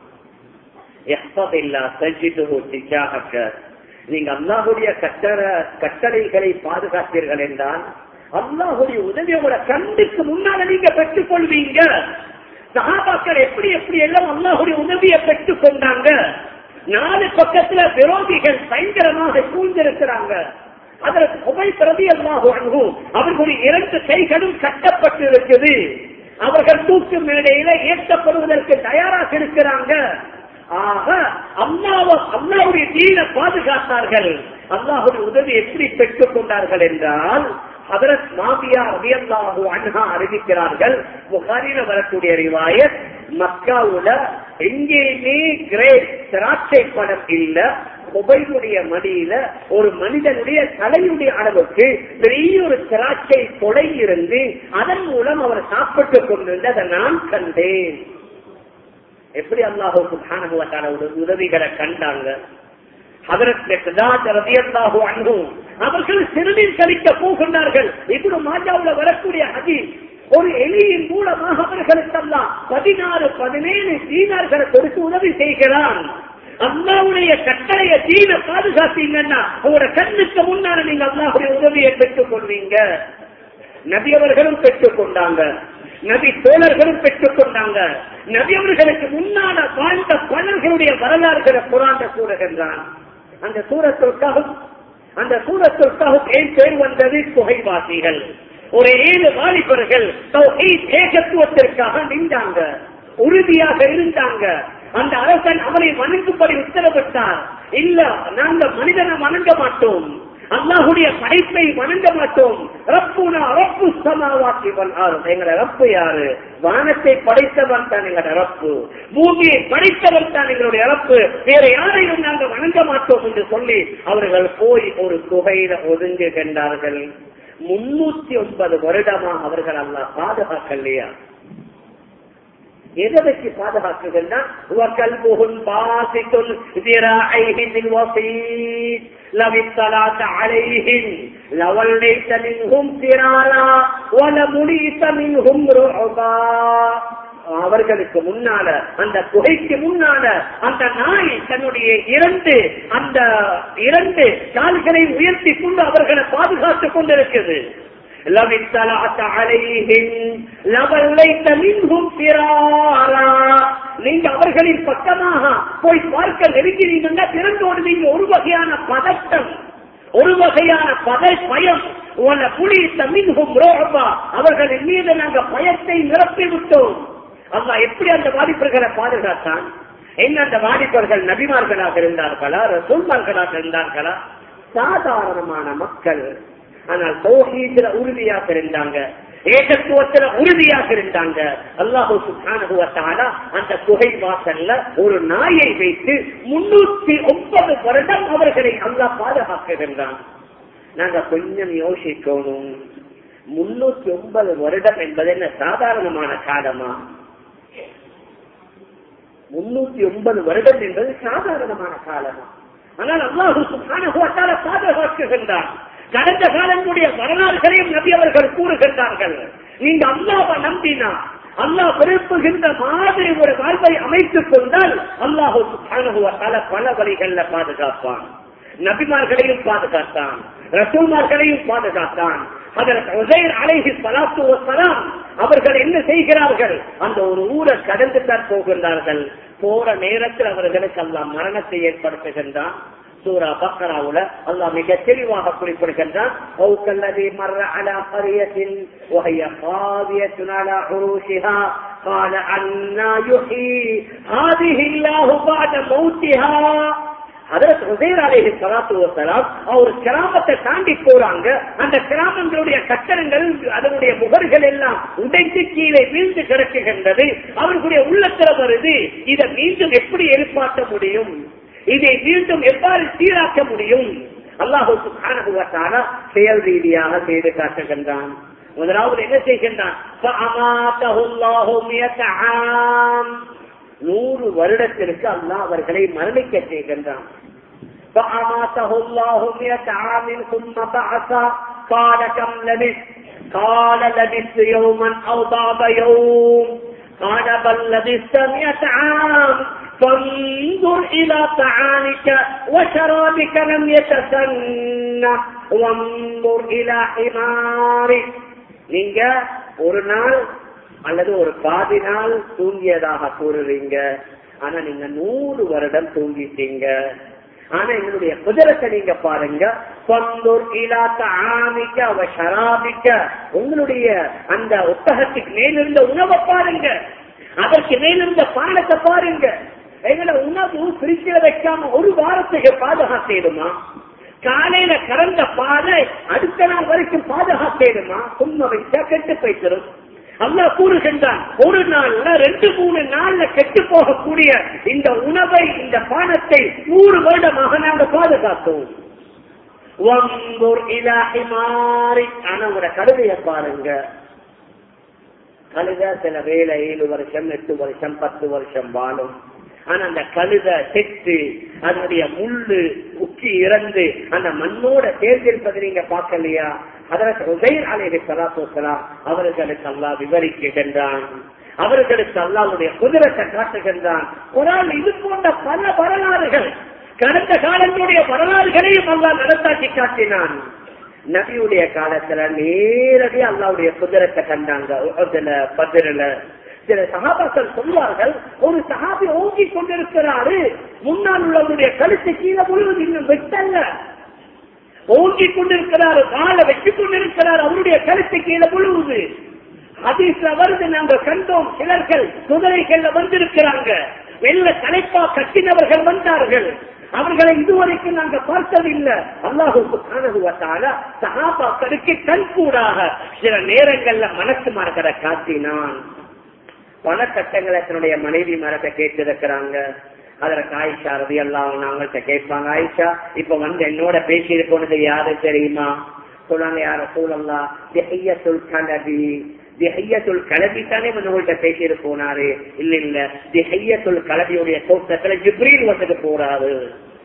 நீங்க அல்லாஹுடைய கட்டள கட்டளைகளை பாதுகாத்தீர்கள் என்றால் அல்லாஹுடைய உதவியோட கண்ணுக்கு முன்னால நீங்க பெற்றுக் கொள்வீங்க சகாபாக்கள் எப்படி எப்படி எல்லாம் அல்லாஹுடைய உதவியை பெற்றுக் கொண்டாங்க நாலு பக்கத்துல விரோதிகள் பயங்கரமாக சூழ்ந்திருக்கிறாங்க அதற்கு புகை பிரதி அல்லாஹு அணுகும் அவர்களுடைய இரண்டு கைகளும் கட்டப்பட்டு இருக்குது அவர்கள் தூக்கு மேடையில ஏற்றப்படுவதற்கு தயாராக இருக்கிறாங்க ஆக அல்லாவ அல்லாவுடைய தீன பாதுகாத்தார்கள் அல்லாஹுடைய உதவி எப்படி பெற்றுக் கொண்டார்கள் என்றால் ஹதரத் மாபியா ரபியல்லாஹு அன்ஹா அறிவிக்கிறார்கள் புகாரில வரக்கூடிய ரிவாயத் மக்காவுல எங்கேயுமே கிரேட் திராட்சை படம் இல்ல உபையுடைய மடியில ஒரு மனிதனுடைய தலையுடைய அளவுக்கு பெரிய ஒரு திராட்சை கொடை இருந்து அதன் மூலம் அவர் சாப்பிட்டுக் கொண்டிருந்ததை நான் கண்டேன் எப்படி அல்லாஹுக்கு உதவிகளை கண்டாங்க அவர்கள் சிறுநீர் கழிக்க போகின்றார்கள் இப்படி மாஜாவுல வரக்கூடிய அதி ஒரு எலியின் மூலமாக அவர்களுக்கெல்லாம் பதினாறு பதினேழு சீனார்களை கொடுத்து உதவி செய்கிறான் அல்லாவுடைய கட்டளைய தீன பாதுகாத்தீங்கன்னா உங்களோட கண்ணுக்கு முன்னால நீங்க அல்லாவுடைய உதவியை பெற்றுக் கொள்வீங்க நபி அவர்களும் பெற்றுக் கொண்டாங்க நபி தோழர்களும் பெற்றுக் கொண்டாங்க நபி அவர்களுக்கு முன்னால வாழ்ந்த பலர்களுடைய வரலாறுகளை புராண்ட கூறுகின்றான் அந்த சூரத்திற்காக அந்த சூரத்திற்காக ஏன் பேர் வந்தது புகைவாசிகள் ஒரு ஏழு வாலிபர்கள் ஏகத்துவத்திற்காக நின்றாங்க உறுதியாக இருந்தாங்க அந்த அரசன் அவனை வணங்கும்படி உத்தரவிட்டார் இல்ல நாங்க மனிதனை வணங்க மாட்டோம் அல்லாஹுடைய படைப்பை வணங்க மாட்டோம் ரப்புனா ரப்பு சமாவாக்கி வந்தாரும் எங்களை ரப்பு யாரு வானத்தை படைத்தவன் தான் எங்களோட ரப்பு பூமியை படைத்தவன் தான் எங்களுடைய ரப்பு வேற யாரையும் நாங்கள் வணங்க மாட்டோம் என்று சொல்லி அவர்கள் போய் ஒரு குகையில ஒதுங்குகின்றார்கள் முன்னூத்தி ஒன்பது வருடமா அவர்கள் அல்லா பாதுகாக்கலையா எதை வச்சு பாதுகாக்குகின்றான் وَكَلْبُهُمْ بَاسِطٌ ذِرَاعَيْهِ بِالْوَصِيدِ لَوِ اطَّلَعْتَ عَلَيْهِمْ لَوَلَّيْتَ مِنْهُمْ فِرَارًا وَلَمُلِئْتَ مِنْهُمْ رُعْبًا அவர்களுக்கு முன்னால அந்த குகைக்கு முன்னால அந்த நாய் தன்னுடைய இரண்டு அந்த இரண்டு கால்களை உயர்த்தி கொண்டு அவர்களை பாதுகாத்துக் கொண்டிருக்கிறது لو اطلعت عليهم لوليت منهم فرارا நீங்க அவர்களின் பக்கமாக போய் பார்க்க நெருங்கினீங்கன்னா திறந்தோடு நீங்க ஒரு வகையான பதட்டம் ஒரு வகையான பதை பயம் உன புலி தமிழ்கும் ரோபா அவர்களின் மீது நாங்க பயத்தை நிரப்பி விட்டோம் அல்லா எப்படி அந்த வாலிபர்களை பாதுகாத்தான் என்ன அந்த வாலிபர்கள் நபிமார்களாக இருந்தார்களா ரசூல்மார்களாக இருந்தார்களா சாதாரணமான மக்கள் ஆனால் தௌஹீதுல உறுதியாக இருந்தாங்க ஏகத்துவத்துல உறுதியாக இருந்தாங்க அல்லாஹு சுப்ஹானஹு வ தஆலா அந்த குகை வாசல்ல ஒரு நாயை வைத்து முன்னூத்தி ஒன்பது வருடம் அவர்களை அல்லாஹ் பாதுகாக்குகின்றான் நாங்க கொஞ்சம் யோசிக்கணும் முன்னூத்தி ஒன்பது வருடம் என்பது என்ன சாதாரணமான காலமா முன்னூத்தி ஒன்பது வருடம் என்பது சாதாரணமான காலமா ஆனால் அல்லாஹு சுப்ஹானஹு வ தஆலா பாதுகாக்குகின்றான் கடந்த காலங்களுடைய வரலாறுகளையும் நபி அவர்கள் கூறுகின்றார்கள் நீங்க அல்லாவை நம்பினா அல்லாஹ் விரும்புகின்ற மாதிரி ஒரு வாழ்வை அமைத்துக் கொண்டால் அல்லாஹு சுப்ஹானஹு வ தஆலா பல வழிகள்ல பாதுகாப்பான் நபிமார்களையும் பாதுகாத்தான் ரசூல்மார்களையும் பாதுகாத்தான் அதற்கு உசைர் அலைஹி சலாத்து வசலாம் அவர்கள் என்ன செய்கிறார்கள் அந்த ஒரு ஊரை கடந்து தான் போகின்றார்கள் போற நேரத்தில் அவர்களுக்கு அல்லாஹ் மரணத்தை ஏற்படுத்துகின்றான் சூரா பக்கராவுல அல்லாஹ் மிக தெளிவாக குறிப்பிடுகின்றான் أو كالذي مر على قرية وهي خاوية على عروشها قال أنا يحيي هذه الله بعد موتها அதற்கு உசைர் அலேஹி சலாத்து வசலாம் அவர் கிராமத்தை தாண்டி போறாங்க அந்த கிராமங்களுடைய கட்டடங்கள் அதனுடைய முகர்கள் எல்லாம் உடைந்து கீழே வீழ்ந்து கிடக்குகின்றது அவர்களுடைய உள்ளத்துல வருது இதை மீண்டும் எப்படி எழுப்பாட்ட முடியும் இதை மீண்டும் எவ்வாறு சீராக்க முடியும் அல்லாஹு சுகான செயல் ரீதியாக செய்து காட்டுகின்றான் முதலாவது என்ன செய்கின்றான் நூறு வருடத்திற்கு அல்லாஹ் அவர்களை மரணிக்க செய்கின்றான் فأماته الله مئة عام ثم بعث قال كم لبثت قال لبثت يوما أو بعض يوم قال بل لبثت مئة عام فانظر إلى طعامك وشرابك لم يتسنى وانظر إلى حمارك நீங்க ஒரு நாள் அல்லது ஒரு பாதி நாள் தூங்கியதாக கூறுறீங்க ஆனா நீங்க நூறு வருடம் தூங்கிட்டீங்க ஆனா எங்களுடைய குதிரத்தை நீங்க பாருங்க உங்களுடைய அந்த ஒட்டகத்துக்கு மேலிருந்த உணவை பாருங்க அதற்கு மேலிருந்த பானத்தை பாருங்க எங்களை உணவு பிரிச்சு வைக்காம ஒரு வாரத்துக்கு பாதுகாத்தேடுமா காலையில கறந்த பாலை அடுத்த நாள் வரைக்கும் பாதுகாத்தேடுமா சும்மா வைச்சா கெட்டு போய்த்திரும் அல்லா கூறுகின்றான் ஒரு நாள்ல ரெண்டு மூணு நாள்ல கெட்டு போகக்கூடிய இந்த உணவை இந்த பானத்தை நூறு வருடமாக நாங்க பாதுகாத்தோம் ஆனா உங்களோட கழுதைய பாருங்க கழுத சில வேலை ஏழு வருஷம் எட்டு வருஷம் பத்து வருஷம் வாழும் ஆனா அந்த கழுத செத்து அதனுடைய முள்ளு உச்சி இறந்து அந்த மண்ணோட சேர்ந்திருப்பதை நீங்க பார்க்கலையா அதற்கு உதயர் அலையை சலாத்தோசலாம் அவர்களுக்கு அல்லா விவரிக்கின்றான் அவர்களுக்கு அல்லாவுடைய குதிரத்தை காட்டுகின்றான் ஒரு ஆள் இது போன்ற பல வரலாறுகள் கடந்த காலங்களுடைய வரலாறுகளையும் அல்லா நடத்தாக்கி காட்டினான் நபியுடைய காலத்துல நேரடி அல்லாவுடைய குதிரத்தை கண்டாங்க அதுல பதிரில சில சகாபாக்கள் சொல்வார்கள் ஒரு சகாபி ஓங்கி கொண்டிருக்கிறாரு முன்னால் உள்ளவருடைய கழுத்து கீழே முழுவது இன்னும் வெட்டல்ல ஓங்கி கொண்டிருக்கிறார் காலை வச்சு கொண்டிருக்கிறார் அவருடைய கழுத்து கீழே முழுவது அதிசல வருது நாங்க கண்டோம் சிலர்கள் குதிரைகள்ல வந்திருக்கிறாங்க வெள்ள தலைப்பா கட்டினவர்கள் வந்தார்கள் அவர்களை இதுவரைக்கும் நாங்க பார்த்ததில்லை அல்லாஹுக்கு காணகுவத்தால சகாபாக்களுக்கு கண்கூடாக சில நேரங்கள்ல மனசு மரகரை காட்டினான் பல கட்டங்களை தன்னுடைய மனைவி மரத்தை கேட்டிருக்கிறாங்க அதற்கு ஆயிஷா ரவி எல்லாம் அவங்கள்ட்ட கேட்பாங்க ஆயிஷா இப்ப வந்து என்னோட பேசி போனது யாரு தெரியுமா சொல்லுவாங்க யார சூழல்லா சொல் கலவி திஹையத்துல் கலவி தானே உங்கள்கிட்ட பேசிட்டு போனாரு இல்ல இல்ல திஹையத்துல் கலவியுடைய தோட்டத்துல ஜிப்ரீல் வந்துட்டு போறாரு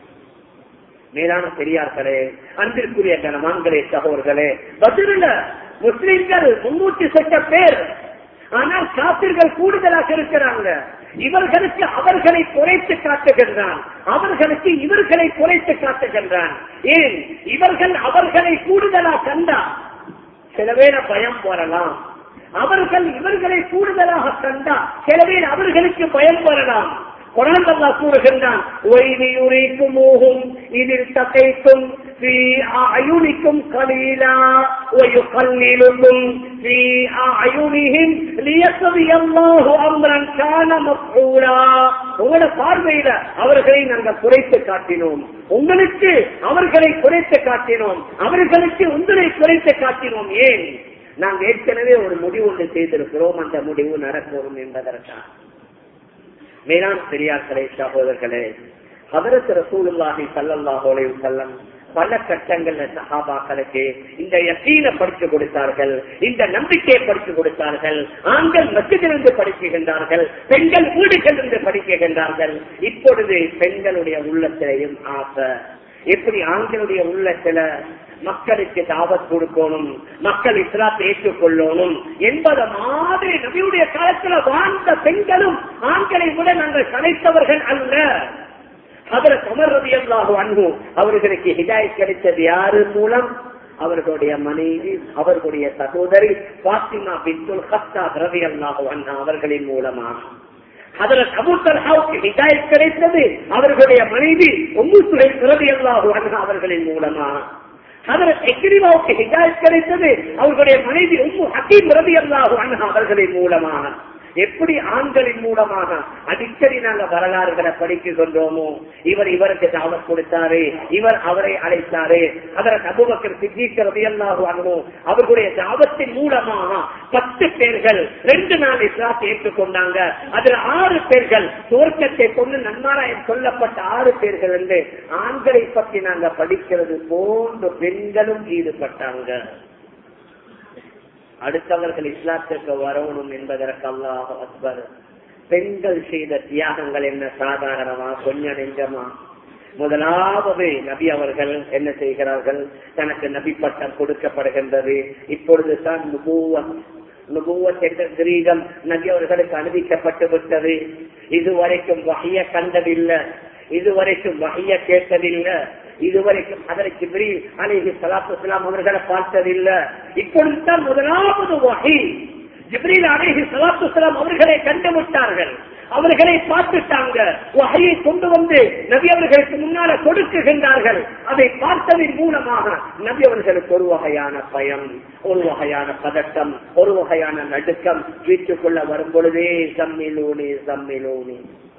மேலான பெரியார்களே அன்பிற்குரிய கனவான்களே சகோதர்களே பதில முஸ்லிம்கள் முன்னூத்தி சொச்ச பேர் ஆனால் காப்பிர்கள் கூடுதலாக இருக்கிறாங்க இவர்களுக்கு அவர்களை குறைத்து காட்டுகின்றான் அவர்களுக்கு இவர்களை குறைத்து காட்டுகின்றான் ஏன் இவர்கள் அவர்களை கூடுதலா கண்டா சில பேரை பயம் வரலாம் அவர்கள் இவர்களை கூடுதலாக கண்டா சில பேர் அவர்களுக்கு பயம் வரலாம் குரான் அல்லாஹ் கூறுகின்றான் "ஒய்து யுரீக்குமூஹும் இதில் தகைத்தும் ஃபீ அயுனிக்கும் கலீலா வயுகல்லிலுக்கும் ஃபீ அயுனிஹிம் லியக்தி அல்லாஹு அம்ரன் கான மஃஊலா உங்களோட பார்வையில அவர்களை நாங்கள் குறைத்து காட்டினோம் உங்களுக்கு அவர்களை குறைத்து காட்டினோம் அவர்களுக்கு உங்களை குறைத்து காட்டினோம் ஏன் நாங்கள் ஏற்கனவே ஒரு முடிவு ஒன்று செய்திருக்கிறோம் அந்த முடிவு நடக்கும் என்பதற்காக மேலாண் பெரியார்களே சகோதரர்களே ஹதரத் ரசூலுல்லாஹி ஸல்லல்லாஹு அலைஹி வஸல்லம் பல கட்டங்கள்ல சஹாபாக்களுக்கு இந்த யக்கீன படித்து கொடுத்தார்கள் இந்த நம்பிக்கையை படித்து கொடுத்தார்கள் ஆண்கள் மத்தியிலிருந்து படிக்குகின்றார்கள் பெண்கள் வீடுகளிலிருந்து படிக்குகின்றார்கள் இப்பொழுது பெண்களுடைய உள்ளத்திலையும் ஆசை எப்படி ஆண்களுடைய உள்ளத்துல மக்களுக்கு தாவத் கொடுக்கணும் மக்கள் இஸ்லாத்தை ஏற்றுக்கொள்ளணும் என்பத மாதிரி நபியுடைய காலத்துல வாழ்ந்த பெண்களும் ஆண்களை விட நாங்கள் கலைத்தவர்கள் அல்ல அவரை சமர்றது எல்லாகும் அன்பு அவர்களுக்கு ஹிதாய் கிடைத்தது யாரு மூலம் அவர்களுடைய மனைவி அவர்களுடைய சகோதரி பாத்திமா பின்துல் ஹத்தா ரவி அல்லாஹு அண்ணா அவர்களின் மூலமாக அதில் அபுத்தல்ஹாவுக்கு ஹிதாயத் கிடைத்தது அவர்களுடைய மனைவி ஒம்புத்துறை ரவி அல்லாஹு அண்ணா அவர்களின் மூலமாக அதற்கு எக்ரிமாவுக்கு ஹிதாயத் கிடைத்தது அவர்களுடைய மனைவி உம்மு ஹக்கீம் ரவி அல்லாஹு அண்ணா அவர்களின் மூலமாக எப்படி ஆண்களின் மூலமாக அடிக்கடி நாங்க வரலாறுகளை படிக்கின்றோமோ இவர் இவருக்கு தாவத் கொடுத்தாரு இவர் அவரை அழைத்தாரு அதற்கு அபுபக்கர் சித்திக்கிறது எல்லாரும் அனுபவம் அவர்களுடைய தாவத்தின் மூலமாக பத்து பேர்கள் ரெண்டு நாள் இஸ்லாத்தை ஏற்றுக்கொண்டாங்க அதுல ஆறு பேர்கள் துவக்கத்தை கொண்டு நன்மாராயம் சொல்லப்பட்ட ஆறு பேர்கள் என்று ஆண்களை பற்றி நாங்க படிக்கிறது போன்று பெண்களும் ஈடுபட்டாங்க அடுத்தவர்கள் இஸ்லாத்திற்கு வரணும் என்பதற்கு அல்லாஹ் அக்பர் பெண்கள் செய்த தியாகங்கள் என்ன சாதாரணமா கொஞ்சம் நெஞ்சமா முதலாவது நபி அவர்கள் என்ன செய்கிறார்கள் தனக்கு நபி பட்டம் கொடுக்கப்படுகின்றது இப்பொழுது தான் நுபுவத் என்ற கிரீடம் நபி அவர்களுக்கு அனுமதிக்கப்பட்டு விட்டது இதுவரைக்கும் வகைய கண்டதில்லை இதுவரைக்கும் வகைய கேட்டதில்லை இதுவரைக்கும் அதற்கு பிரில் அலிஹி சலாத்து இஸ்லாம் அவர்களை பார்த்ததில்லை இப்பொழுது தான் முதலாவது வகை ஜிப்ரீல் அலிஹி சலாத்து இஸ்லாம் அவர்களை கண்டுவிட்டார்கள் அவர்களை பார்த்துட்டாங்க வகையை கொண்டு வந்து நபி அவர்களுக்கு முன்னால கொடுக்குகின்றார்கள் அதை பார்த்ததின் மூலமாக நபி அவர்களுக்கு ஒரு வகையான பயம் ஒரு வகையான பதட்டம் ஒரு வகையான நடுக்கம் வீட்டுக்குள்ள வரும் பொழுதே சம்மிலூனி சம்மிலூனி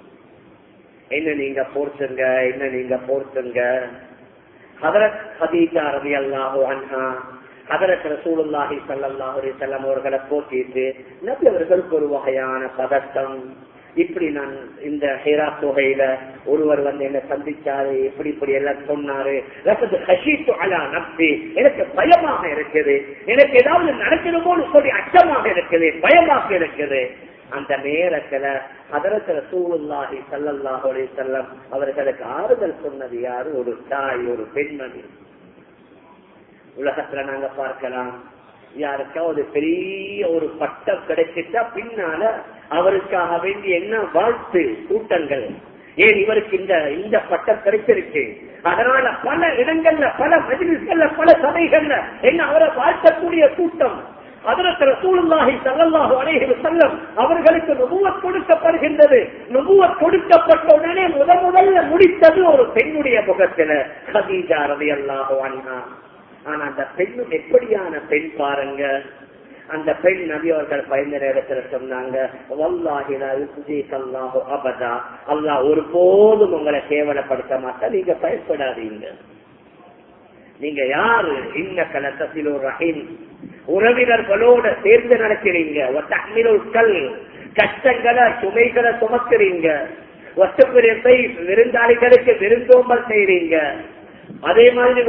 என்ன நீங்க போர்த்துங்க என்ன நீங்க போர்த்துங்க ஹதரத் ஹதீஜா ரவி அல்லாஹு அன்ஹா ஹதரத் ரசூலுல்லாஹி ஸல்லல்லாஹு அலைஹி வஸல்லம் அவர்களை போட்டிட்டு நபி அவர்களுக்கு ஒரு வகையான பதட்டம் இப்படி நான் இந்த ஹேரா தொகையில ஒருவர் வந்து என்ன சந்திச்சாரு இப்படி இப்படி எல்லாம் சொன்னாரு ரசது ஹஷீத்து அலா நப்சி எனக்கு பயமாக இருக்குது எனக்கு ஏதாவது நடக்கணுமோன்னு சொல்லி அச்சமாக இருக்குது பயமாக இருக்குது அந்த நேரத்துல அதரத்துல சூழ்நாகி சல்லல்லாஹு அலைஹி வஸல்லம் அவர்களுக்கு ஆறுதல் சொன்னது யாரு ஒரு தாய் ஒரு பெண்மணி உலகத்துல நாங்க பார்க்கலாம் யாருக்காவது பெரிய ஒரு பட்டம் கிடைச்சிட்டா பின்னால அவருக்காக வேண்டி என்ன வாழ்த்து கூட்டங்கள் ஏன் இவருக்கு இந்த இந்த பட்டம் கிடைச்சிருக்கு அதனால பல இடங்கள்ல பல மஜிலிஸ்கள்ல பல சபைகள்ல என்ன அவரை வாழ்த்தக்கூடிய கூட்டம் அதற்கு சூழ்நாகி சல்லல்லாஹு அலைஹி வஸல்லம் அவர்களுக்கு நுபுவத் கொடுக்கப்படுகின்றது நுபுவத் கொடுக்கப்பட்ட உடனே முத முதல்ல முடித்தது ஒரு பெண்ணுடைய முகத்தில ஹதீஜா ரலியல்லாஹு அன்ஹா ஆனா அந்த பெண்ணும் எப்படியான பெண் பாருங்க அந்த பெண் நபி அவர்கள் பயந்த நேரத்துல சொன்னாங்க அபதா அல்லா ஒரு போதும் உங்களை கேவலப்படுத்த மாட்டா நீங்க பயப்படாதீங்க நீங்க யாரு இன்ன கலத்தத்தில் ஒரு ரஹீம் உறவினர்களோட சேர்ந்து நடக்கிறீங்க கல் கஷ்டங்களை சுமைகளை சுமக்கிறீங்க விருந்தாளிகளுக்கு விருந்தோம்பல் செய்றீங்க அதே மாதிரி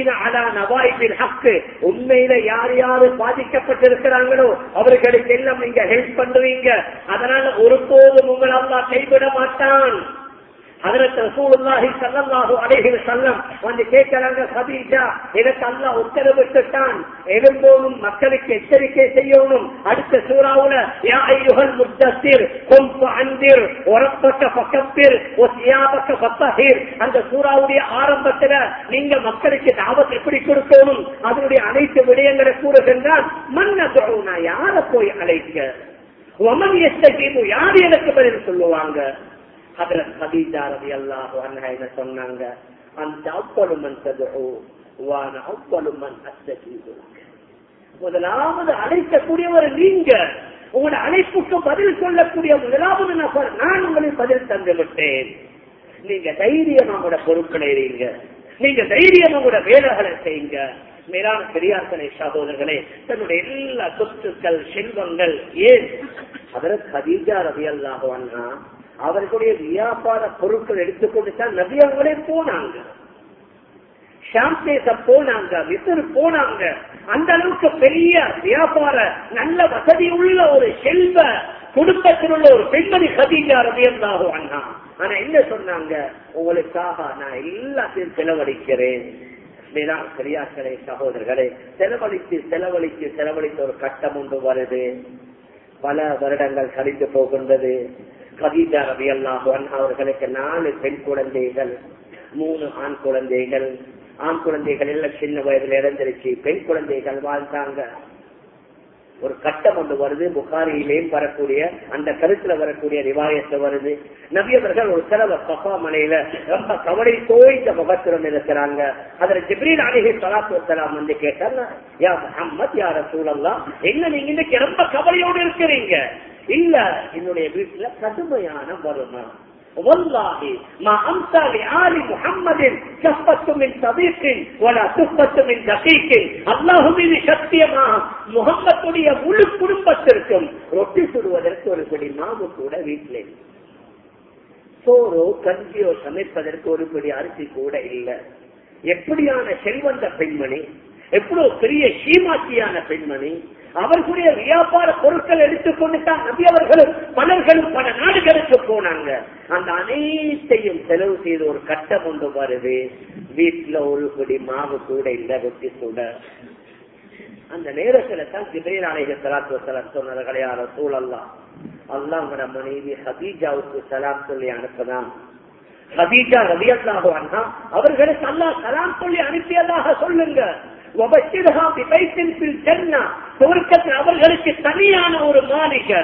உண்மையில யார் யாரு பாதிக்கப்பட்டிருக்கிறாங்களோ அவர்களுக்கு எல்லாம் நீங்க ஹெல்ப் பண்ணுவீங்க அதனால ஒருபோதும் உங்கள் அல்லா கைவிட மாட்டான் அதற்கு ரசூலுல்லாஹி ஸல்லல்லாஹு அலைஹி வஸல்லம் வந்து கேட்கறாங்க கதீஜா எனக்கு அல்லாஹ் உத்தரவிட்டுட்டான் எழும்போதும் மக்களுக்கு எச்சரிக்கை செய்யணும் அடுத்த சூறாவுல யா அய்யுஹல் முத்தஸிர் கும் ஃபஅன்திர் வரப்பக்க ஃபக்கபிர் வசியாபக்க ஃபத்தஹிர் அந்த சூறாவுடைய ஆரம்பத்துல நீங்க மக்களுக்கு தாவத் எப்படி கொடுக்கணும் அதனுடைய அனைத்து விடயங்களை கூறுகின்றால் மன்னதுனா யார போய் அழைக்க ஒமன் எஸ்தகீமு யார் எனக்கு பதில் சொல்லுவாங்க ஹதரத் ஹதீஜா ரவி அல்லாஹு அன்ஹா என்ன சொன்னாங்க அந்த அவ்வளுமன் ததுஹு வான அவ்வளுமன் அஸ்தகீது முதலாவது அழைக்கக்கூடியவர் நீங்க உங்களோட அழைப்புக்கு பதில் சொல்லக்கூடிய முதலாவது நபர் நான் உங்களுக்கு பதில் தந்து விட்டேன் நீங்க தைரியம் உங்களோட பொருட்களை எறியுங்க நீங்க தைரியம் உங்களோட வேலைகளை செய்யுங்க மேலான பெரியார்களே சகோதரர்களே தன்னுடைய எல்லா சொத்துக்கள் செல்வங்கள் ஏன் அதற்கு ஹதீஜா ரவி அல்லாஹு அண்ணா அவர்களுடைய வியாபார பொருட்கள் எடுத்துக்கொண்டு தான் நபி அவங்களே போனாங்க ஷாம் தேசம் போனாங்க மிசர் போனாங்க அந்த அளவுக்கு பெரிய வியாபார நல்ல வசதி உள்ள ஒரு செல்வ குடும்பத்தில் உள்ள ஒரு பெண்மணி கதீஜா ரவியந்தாகும் அண்ணா ஆனா என்ன சொன்னாங்க உங்களுக்காக நான் எல்லாத்தையும் செலவழிக்கிறேன் மேலான பெரியார்களே சகோதரர்களே செலவழித்து செலவழித்து செலவழித்த ஒரு கட்டம் ஒன்று வருது பல வருடங்கள் கழிந்து போகின்றது கதீஜா ரவி அல்லாஹன் அவர்களுக்கு நாலு பெண் குழந்தைகள் மூணு ஆண் குழந்தைகள் ஆண் குழந்தைகள் எல்லாம் சின்ன வயதுல இறந்துருச்சு பெண் குழந்தைகள் வாழ்ந்தாங்க ஒரு கட்டம் ஒன்று வருது புகாரியிலேயும் வரக்கூடிய அந்த கருத்துல வரக்கூடிய ரிவாயத்தை வருது நபியவர்கள் ஒரு செலவு சஃபா மலையில ரொம்ப கவலை தோய்ந்த முகத்துடன் இருக்கிறாங்க அதுல ஜிப்ரீல் அலிஹி சலாத்து வசலாம் வந்து கேட்டாங்க யா முஹம்மத் யார சூழல்லாம் என்ன நீங்க இன்னைக்கு ரொம்ப கவலையோடு இருக்கிறீங்க இல்ல என்னுடைய வீட்டுல கடுமையான வறுமை والله ما أمسى لآل محمد كفة من صديق ولا كفة من دقيق الله மீது சத்தியமாக முகம்மத்துடைய முழு குடும்பத்திற்கும் ரொட்டி சுடுவதற்கு ஒரு பிடி மாவு கூட வீட்டில் சோறோ கஞ்சியோ சமைப்பதற்கு ஒரு பிடி அரிசி கூட இல்லை எப்படியான செல்வந்த பெண்மணி எவ்வளவு பெரிய சீமாட்சியான பெண்மணி அவர்களுடைய வியாபார பொருட்கள் எடுத்துக்கொண்டு தான் நபி அவர்களும் பலர்களும் பல நாடுகளுக்கு போனாங்க அந்த அனைத்தையும் செலவு செய்து ஒரு கட்டம் ஒன்று வருது வீட்டுல ஒரு பிடி மாவு கூட இல்ல ரொட்டி சுட அந்த நேரத்துல தான் ஜிபேல் அலைஹி ஸலாத்து வஸலாம் சொன்னவர்களே யார சூழல்லாம் அல்லாஹ் உங்களோட மனைவி ஹதீஜாவுக்கு சலாம் சொல்லி அனுப்பலாம் ஹதீஜா ரலியல்லாஹு அன்ஹா அவர்களுக்கு அல்லாஹ் சலாம் சொல்லி அனுப்பியதாக சொல்லுங்க அவர்களுக்கு தனியான ஒரு மாளிகை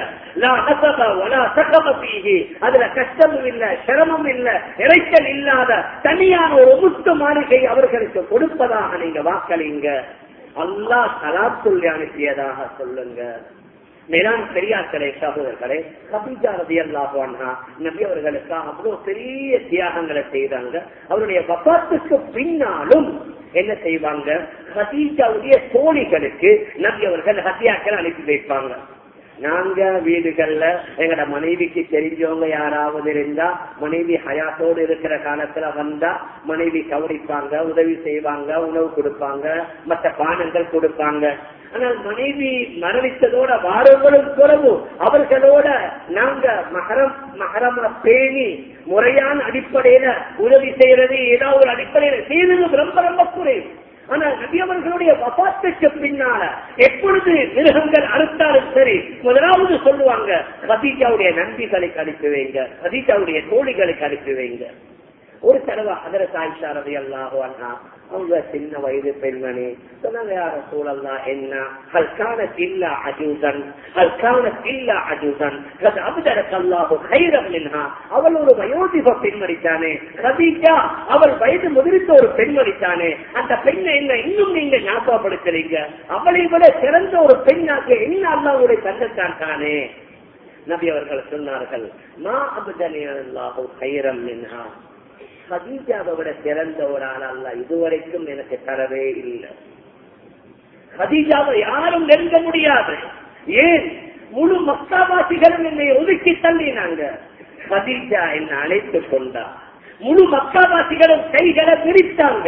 அதுல கஷ்டமும் இல்ல சிரமம் இல்ல இறைச்சல் இல்லாத தனியான ஒரு முத்து மாளிகை அவர்களுக்கு கொடுப்பதாக நீங்க வாக்களிங்க அல்லாஹ் சலாம் சொல்லி அனுப்பியதாக சொல்லுங்க மேலாண் பெரியார்களே சகோதரர்களே கபிஜா ரதி அல்லாஹானா நபி அவர்களுக்காக அவ்வளவு பெரிய தியாகங்களை செய்தாங்க அவருடைய வபாத்துக்கு பின்னாலும் என்ன செய்வாங்க ஹதீஜாவுடைய தோழிகளுக்கு நபி அவர்கள் ஹத்தியாக்கள் அனுப்பி வைப்பாங்க நாங்க வீடுகள்ல எங்கட மனைவிக்கு தெரிஞ்சவங்க யாராவது இருந்தா மனைவி ஹயாத்தோடு இருக்கிற காலத்துல வந்தா மனைவி கவனிப்பாங்க உதவி செய்வாங்க உணவு கொடுப்பாங்க மற்ற பானங்கள் கொடுப்பாங்க ஆனால் மனைவி மரணித்ததோட வாரங்களும் குறவு அவர்களோட நாங்க மகரம் மகரமா பேணி முறையான அடிப்படையில உதவி செய்யறது ஏதாவது ஒரு அடிப்படையில செய்யறது ரொம்ப ரொம்ப குறைவு ஆனால் நபியவர்களுடைய வபாத்துக்கு பின்னால எப்பொழுது மிருகங்கள் அறுத்தாலும் சரி முதலாவது சொல்லுவாங்க கதீஜாவுடைய நன்றிகளுக்கு அனுப்பி வைங்க கதீஜாவுடைய தோழிகளுக்கு அனுப்பி வைங்க ஒரு தடவை அதர சாயிஷா ரவி அல்லாஹோ அண்ணா அவங்க சின்ன வயது பெண்மணி சொன்னாங்க யார சூழல்லா என்ன ஹல்கான இல்லா அஜூதன் ஹல்கான இல்லா அஜூதன் அபுதரக்கல்லாஹு கைரம் மின்ஹா அவள் ஒரு வயோதிப பெண்மணித்தானே கதீஜா அவள் வயது முதிர்ந்த ஒரு பெண்மணித்தானே அந்த பெண்ணை என்ன இன்னும் நீங்க ஞாபகப்படுத்துறீங்க அவளை விட சிறந்த ஒரு பெண்ணாக என்ன அல்லாவுடைய தந்தைத்தான் தானே நபி அவர்கள் சொன்னார்கள் மா அபுதனியாஹு கைரம் மின்ஹா ஹதீஜாவை விட சிறந்த ஒரு ஆள் அல்ல இதுவரைக்கும் எனக்கு தரவே இல்லை ஹதீஜாவை யாரும் நெருங்க முடியாது ஏன் முழு மக்காவாசிகளும் என்னை ஒதுக்கி தள்ளினாங்க ஹதீஜா என்னை அழைத்துக் கொண்டா முழு மக்காவாசிகளும் கைகளை பிரித்தாங்க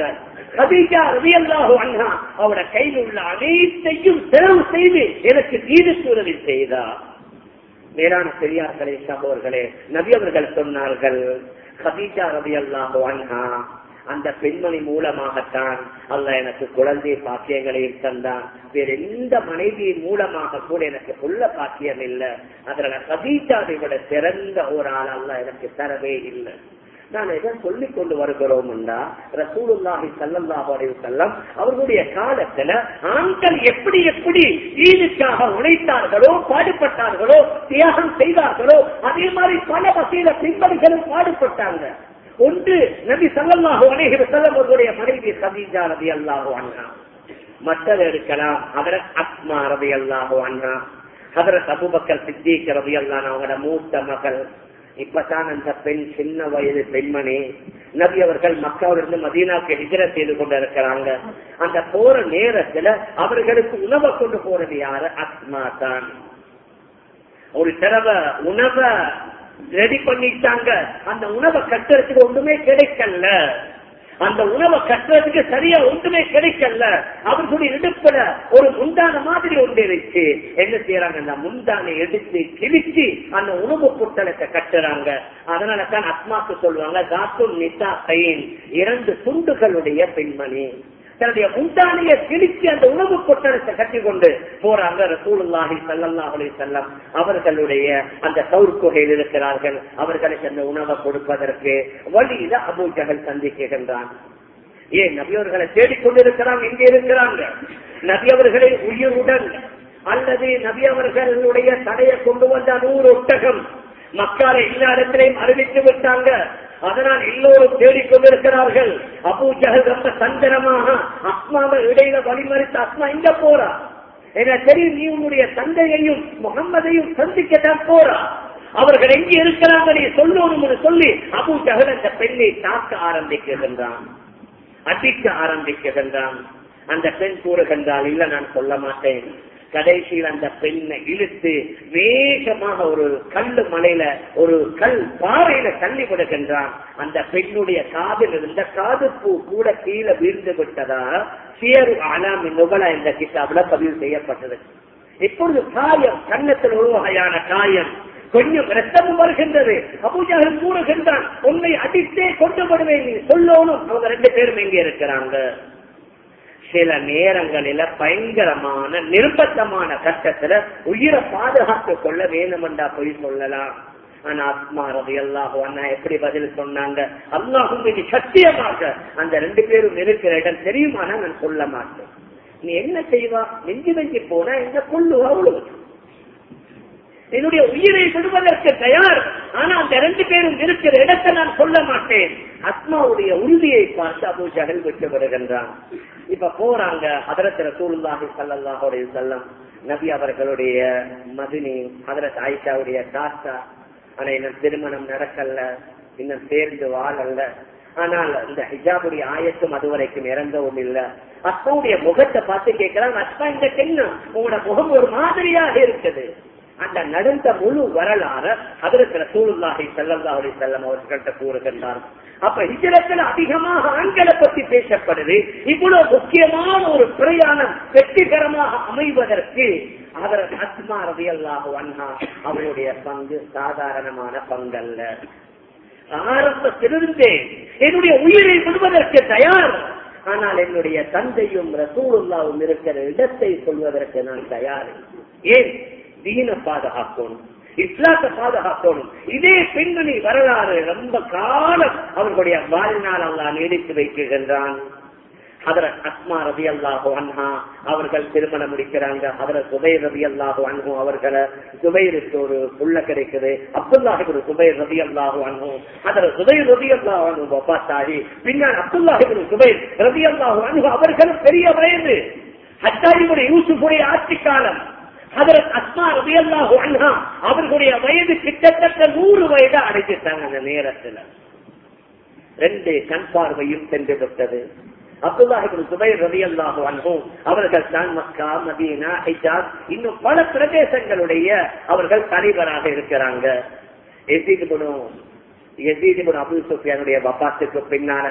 கதீஜா ரவியல்லாஹு அண்ணா அவட கையில் உள்ள அனைத்தையும் செலவு செய்து எனக்கு தீனுக்கு உதவி செய்தார் மேலான பெரியார்களே சகோதர்களே நபி அவர்கள் சொன்னார்கள் கதீஜா ரவி அல்லாஹு அண்ணா அந்த பெண்மணி மூலமாகத்தான் அல்ல எனக்கு குழந்தை பாக்கியங்களையும் தந்தான் வேற எந்த மனைவியின் மூலமாக கூட எனக்கு புள்ள பாக்கியம் இல்லை அதுல கதீஜாவை விட சிறந்த ஒரு ஆள் அல்ல எனக்கு தரவே இல்லை நான் எதை சொல்லிக் கொண்டு வருகிறோம்டா ரசூலுல்லாஹி சல்லல்லாஹு அலைஹி வஸல்லம் அவர்களுடைய காலத்துல ஆண்கள் எப்படி எப்படி ஈதுக்காக உழைத்தார்களோ பாடுபட்டார்களோ தியாகம் செய்தார்களோ அதே மாதிரி பல வகையில பெண்மணிகளும் பாடுபட்டாங்க ஒன்று நபி சல்லல்லாஹு அலைஹி வஸல்லம் அவர்களுடைய மனைவி கதீஜா ரலியல்லாஹு அன்ஹா மற்றது எடுக்கலாம் ஹதரத் அஸ்மா ரலியல்லாஹு அன்ஹா ஹதரத் அபூபக்கர் சித்திக் ரலியல்லாஹு அவங்களோட மூத்த மகள் இப்பதான் அந்த பெண் சின்ன வயது பெண்மணி நபி அவர்கள் மக்காவிலிருந்து மதீனாக்கு ஹிஜர செய்து கொண்டிருக்கிறாங்க அந்த போற நேரத்துல அவர்களுக்கு உணவை கொண்டு போறது யாரு அஸ்மா தான் ஒரு தடவை உணவை ரெடி பண்ணிட்டாங்க அந்த உணவை கட்டுறதுக்கு ஒன்றுமே கிடைக்கல அந்த உணவை கட்டுறதுக்கு சரியா ஒன்றுமே கிடைக்கல அவர்களுடைய இடுப்புல ஒரு முந்தான மாதிரி ஒன்று இருந்துச்சு என்ன செய்யறாங்க அந்த முந்தானை எடுத்து கிழிச்சு அந்த உணவு பொட்டலத்தை கட்டுறாங்க அதனால தான் அத்மாக்கு சொல்லுவாங்க தாத்தும் நிசா கையின் இரண்டு துண்டுகளுடைய பெண்மணி தன்னுடைய முந்தானைய கிழிச்சு அந்த உணவு பொட்டலத்தை கட்டி கொண்டு போறாங்க ரசூலுல்லாஹி சல்லல்லாஹு அலைஹி வஸல்லம் அவர்களுடைய அந்த சவுர் குகையில் இருக்கிறார்கள் அவர்களுக்கு அந்த உணவை கொடுப்பதற்கு வழியில அபூ ஜஹல் சந்திக்கின்றான் ஏன் நபியவர்களை தேடிக்கொண்டிருக்கிறாங்க எங்கே இருக்கிறாங்க நபியவர்களை உயிருடன் அல்லது நபியவர்களுடைய தடையை கொண்டு வந்த நூறு ஒட்டகம் மக்களை எல்லா இடத்திலையும் அறிவித்து விட்டாங்க அதனால் எல்லோரும் தேடிக்கொண்டிருக்கிறார்கள் அபூ ஜஹல் ரொம்ப சந்தனமாக அஸ்மாவை இடையில வழிமறித்து அஸ்மா இங்க போறா எனக்கு தெரியும் நீ உன்னுடைய தந்தையையும் முகம்மதையும் சந்திக்கத்தான் போறா அவர்கள் எங்க இருக்கிறாங்க நீ சொல்லணும்னு சொல்லி அபூ ஜஹல் அந்த பெண்ணை தாக்க ஆரம்பிக்கின்றான் அடிக்க ஆரம்பிக்கின்றான் அந்த பெண் கூறுகின்றால் இல்ல நான் சொல்ல மாட்டேன் கடைசியில் அந்த பெண்ணை இழுத்து வேகமாக ஒரு கல்லு மலையில ஒரு கல் பாறையில தள்ளி விடுகின்றான் அந்த பெண்ணுடைய காதில் இருந்த காது பூ கூட கீழே வீழ்ந்து விட்டதா சேரு அலாமி நுகலா என்ற கிட்டாப்ல பதிவு செய்யப்பட்டது இப்பொழுது காயம் கன்னத்தில் ஒரு வகையான காயம் கொஞ்சம் ரத்தமும் வருகின்றது அபூஜாவில் கூறுகின்றான் உன்னை அடித்தே கொண்டு வருவேன் நீ சொல்லணும் அவங்க ரெண்டு பேரும் எங்க இருக்கிறாங்க சில நேரங்களில பயங்கரமான நிர்பந்தமான கட்டத்துல உயிரை பாதுகாத்துக் கொள்ள வேண்டுமென்றா போய் சொல்லலாம் ஆனா ஆத்மா ரவி அல்லாஹோ அண்ணா எப்படி பதில் சொன்னாங்க அல்லாஹும் இது சத்தியமாக அந்த ரெண்டு பேரும் இருக்கிற இடம் தெரியுமானா நான் சொல்ல மாட்டேன் நீ என்ன செய்வா நெஞ்சு நெஞ்சு போனா என்ன கொள்ளு அவ்வளவு என்னுடைய உயிரை விடுவதற்கு தயார் ஆனா அந்த ரெண்டு பேரும் இருக்கிற இடத்தை நான் சொல்ல மாட்டேன் அத்மாவுடைய உறுதியை பார்த்து அபு ஜகல் விட்டு வருகின்றான் இப்ப போறாங்க அதரத் ரசூலுல்லாஹி ஸல்லல்லாஹு செல்லம் நபி அவர்களுடைய மதினி அதரத் ஆயிஷாவுடைய தாத்தா ஆனா இன்னும் திருமணம் நடக்கல இன்னும் சேர்ந்து வாழல்ல ஆனால் இந்த ஹிஜாபுடைய ஆயத்தும் அதுவரைக்கும் இறங்கவும் இல்ல அப்பாவுடைய முகத்தை பார்த்து கேட்கிறாங்க அப்பா இந்த பெண்ணு உங்களோட முகம் ஒரு மாதிரியாக இருக்குது அந்த நடந்த முழு வரலாறு அதற்கு ரசூலுல்லாஹி ஸல்லல்லாஹு அலைஹி வஸல்லம் அவர்கள்ட்ட கூறுகின்றார் அப்ப ஹிஜ்ரத்தில் அதிகமாக ஆண்களை பற்றி பேசப்படுது இவ்வளவு முக்கியமான ஒரு பிரயாணம் வெற்றிகரமாக அமைவதற்கு அவர் அஸ்மா ரலியல்லாஹு அன்ஹா அவருடைய பங்கு சாதாரணமான பங்கல்ல ஆரம்பத்திலிருந்தே என்னுடைய உயிரை விடுவதற்கு தயார் ஆனால் என்னுடைய தந்தையும் ரசூலுல்லாவும் இருக்கிற இடத்தை சொல்வதற்கு நான் தயார் ஏன் தீன பாதுகாக்கணும் இஸ்லாத்தை பாதுகாக்கணும் இதே பெண்மணி வரலாறு ரொம்ப காலம் அவர்களுடைய வாழ்நாள் அல்லா நீடித்து வைக்கின்றான் அதரத் அஸ்மா ரவி அல்லாஹோ அன்ஹா அவர்கள் திருமணம் முடிக்கிறாங்க அதர சுபைர் ரவி அல்லாஹோ அன்ஹோ அவர்களை சுபைருக்கு ஒரு புள்ள கிடைக்குது அப்துல்லாஹிபுர் சுபைர் ரவி அல்லாஹோ அன்ஹோ அதர சுபைர் ரவி அல்லாஹோ அன்ஹு வபாத்தாகி பின்னால் அப்துல்லாஹிபுர் சுபைர் ரவி அல்லாஹோ அன்ஹு அவர்கள் பெரிய வயது ஹத்தாரிபுடைய யூசுஃபுடைய ஆட்சி காலம் அதற்கு அஸ்மா ரபியல்லாஹு அன்ஹா அவர்களுடைய வயது கிட்டத்தட்ட நூறு வயது அடைஞ்சிட்டாங்க அந்த நேரத்துல ரெண்டு கண் பார்வையும் சென்று விட்டது அப்துல்லாஹிபின் சுபைர் ரலியல்லாஹு அன்ஹு அவர்கள் தான் மக்கா மதீனா ஹிஜாஸ் இன்னும் பல பிரதேசங்களுடைய அவர்கள் தலைவராக இருக்கிறாங்க எசீதுபுனும் எசீதுபுன் அபுல் சுஃபியானுடைய வபாத்துக்கு பின்னால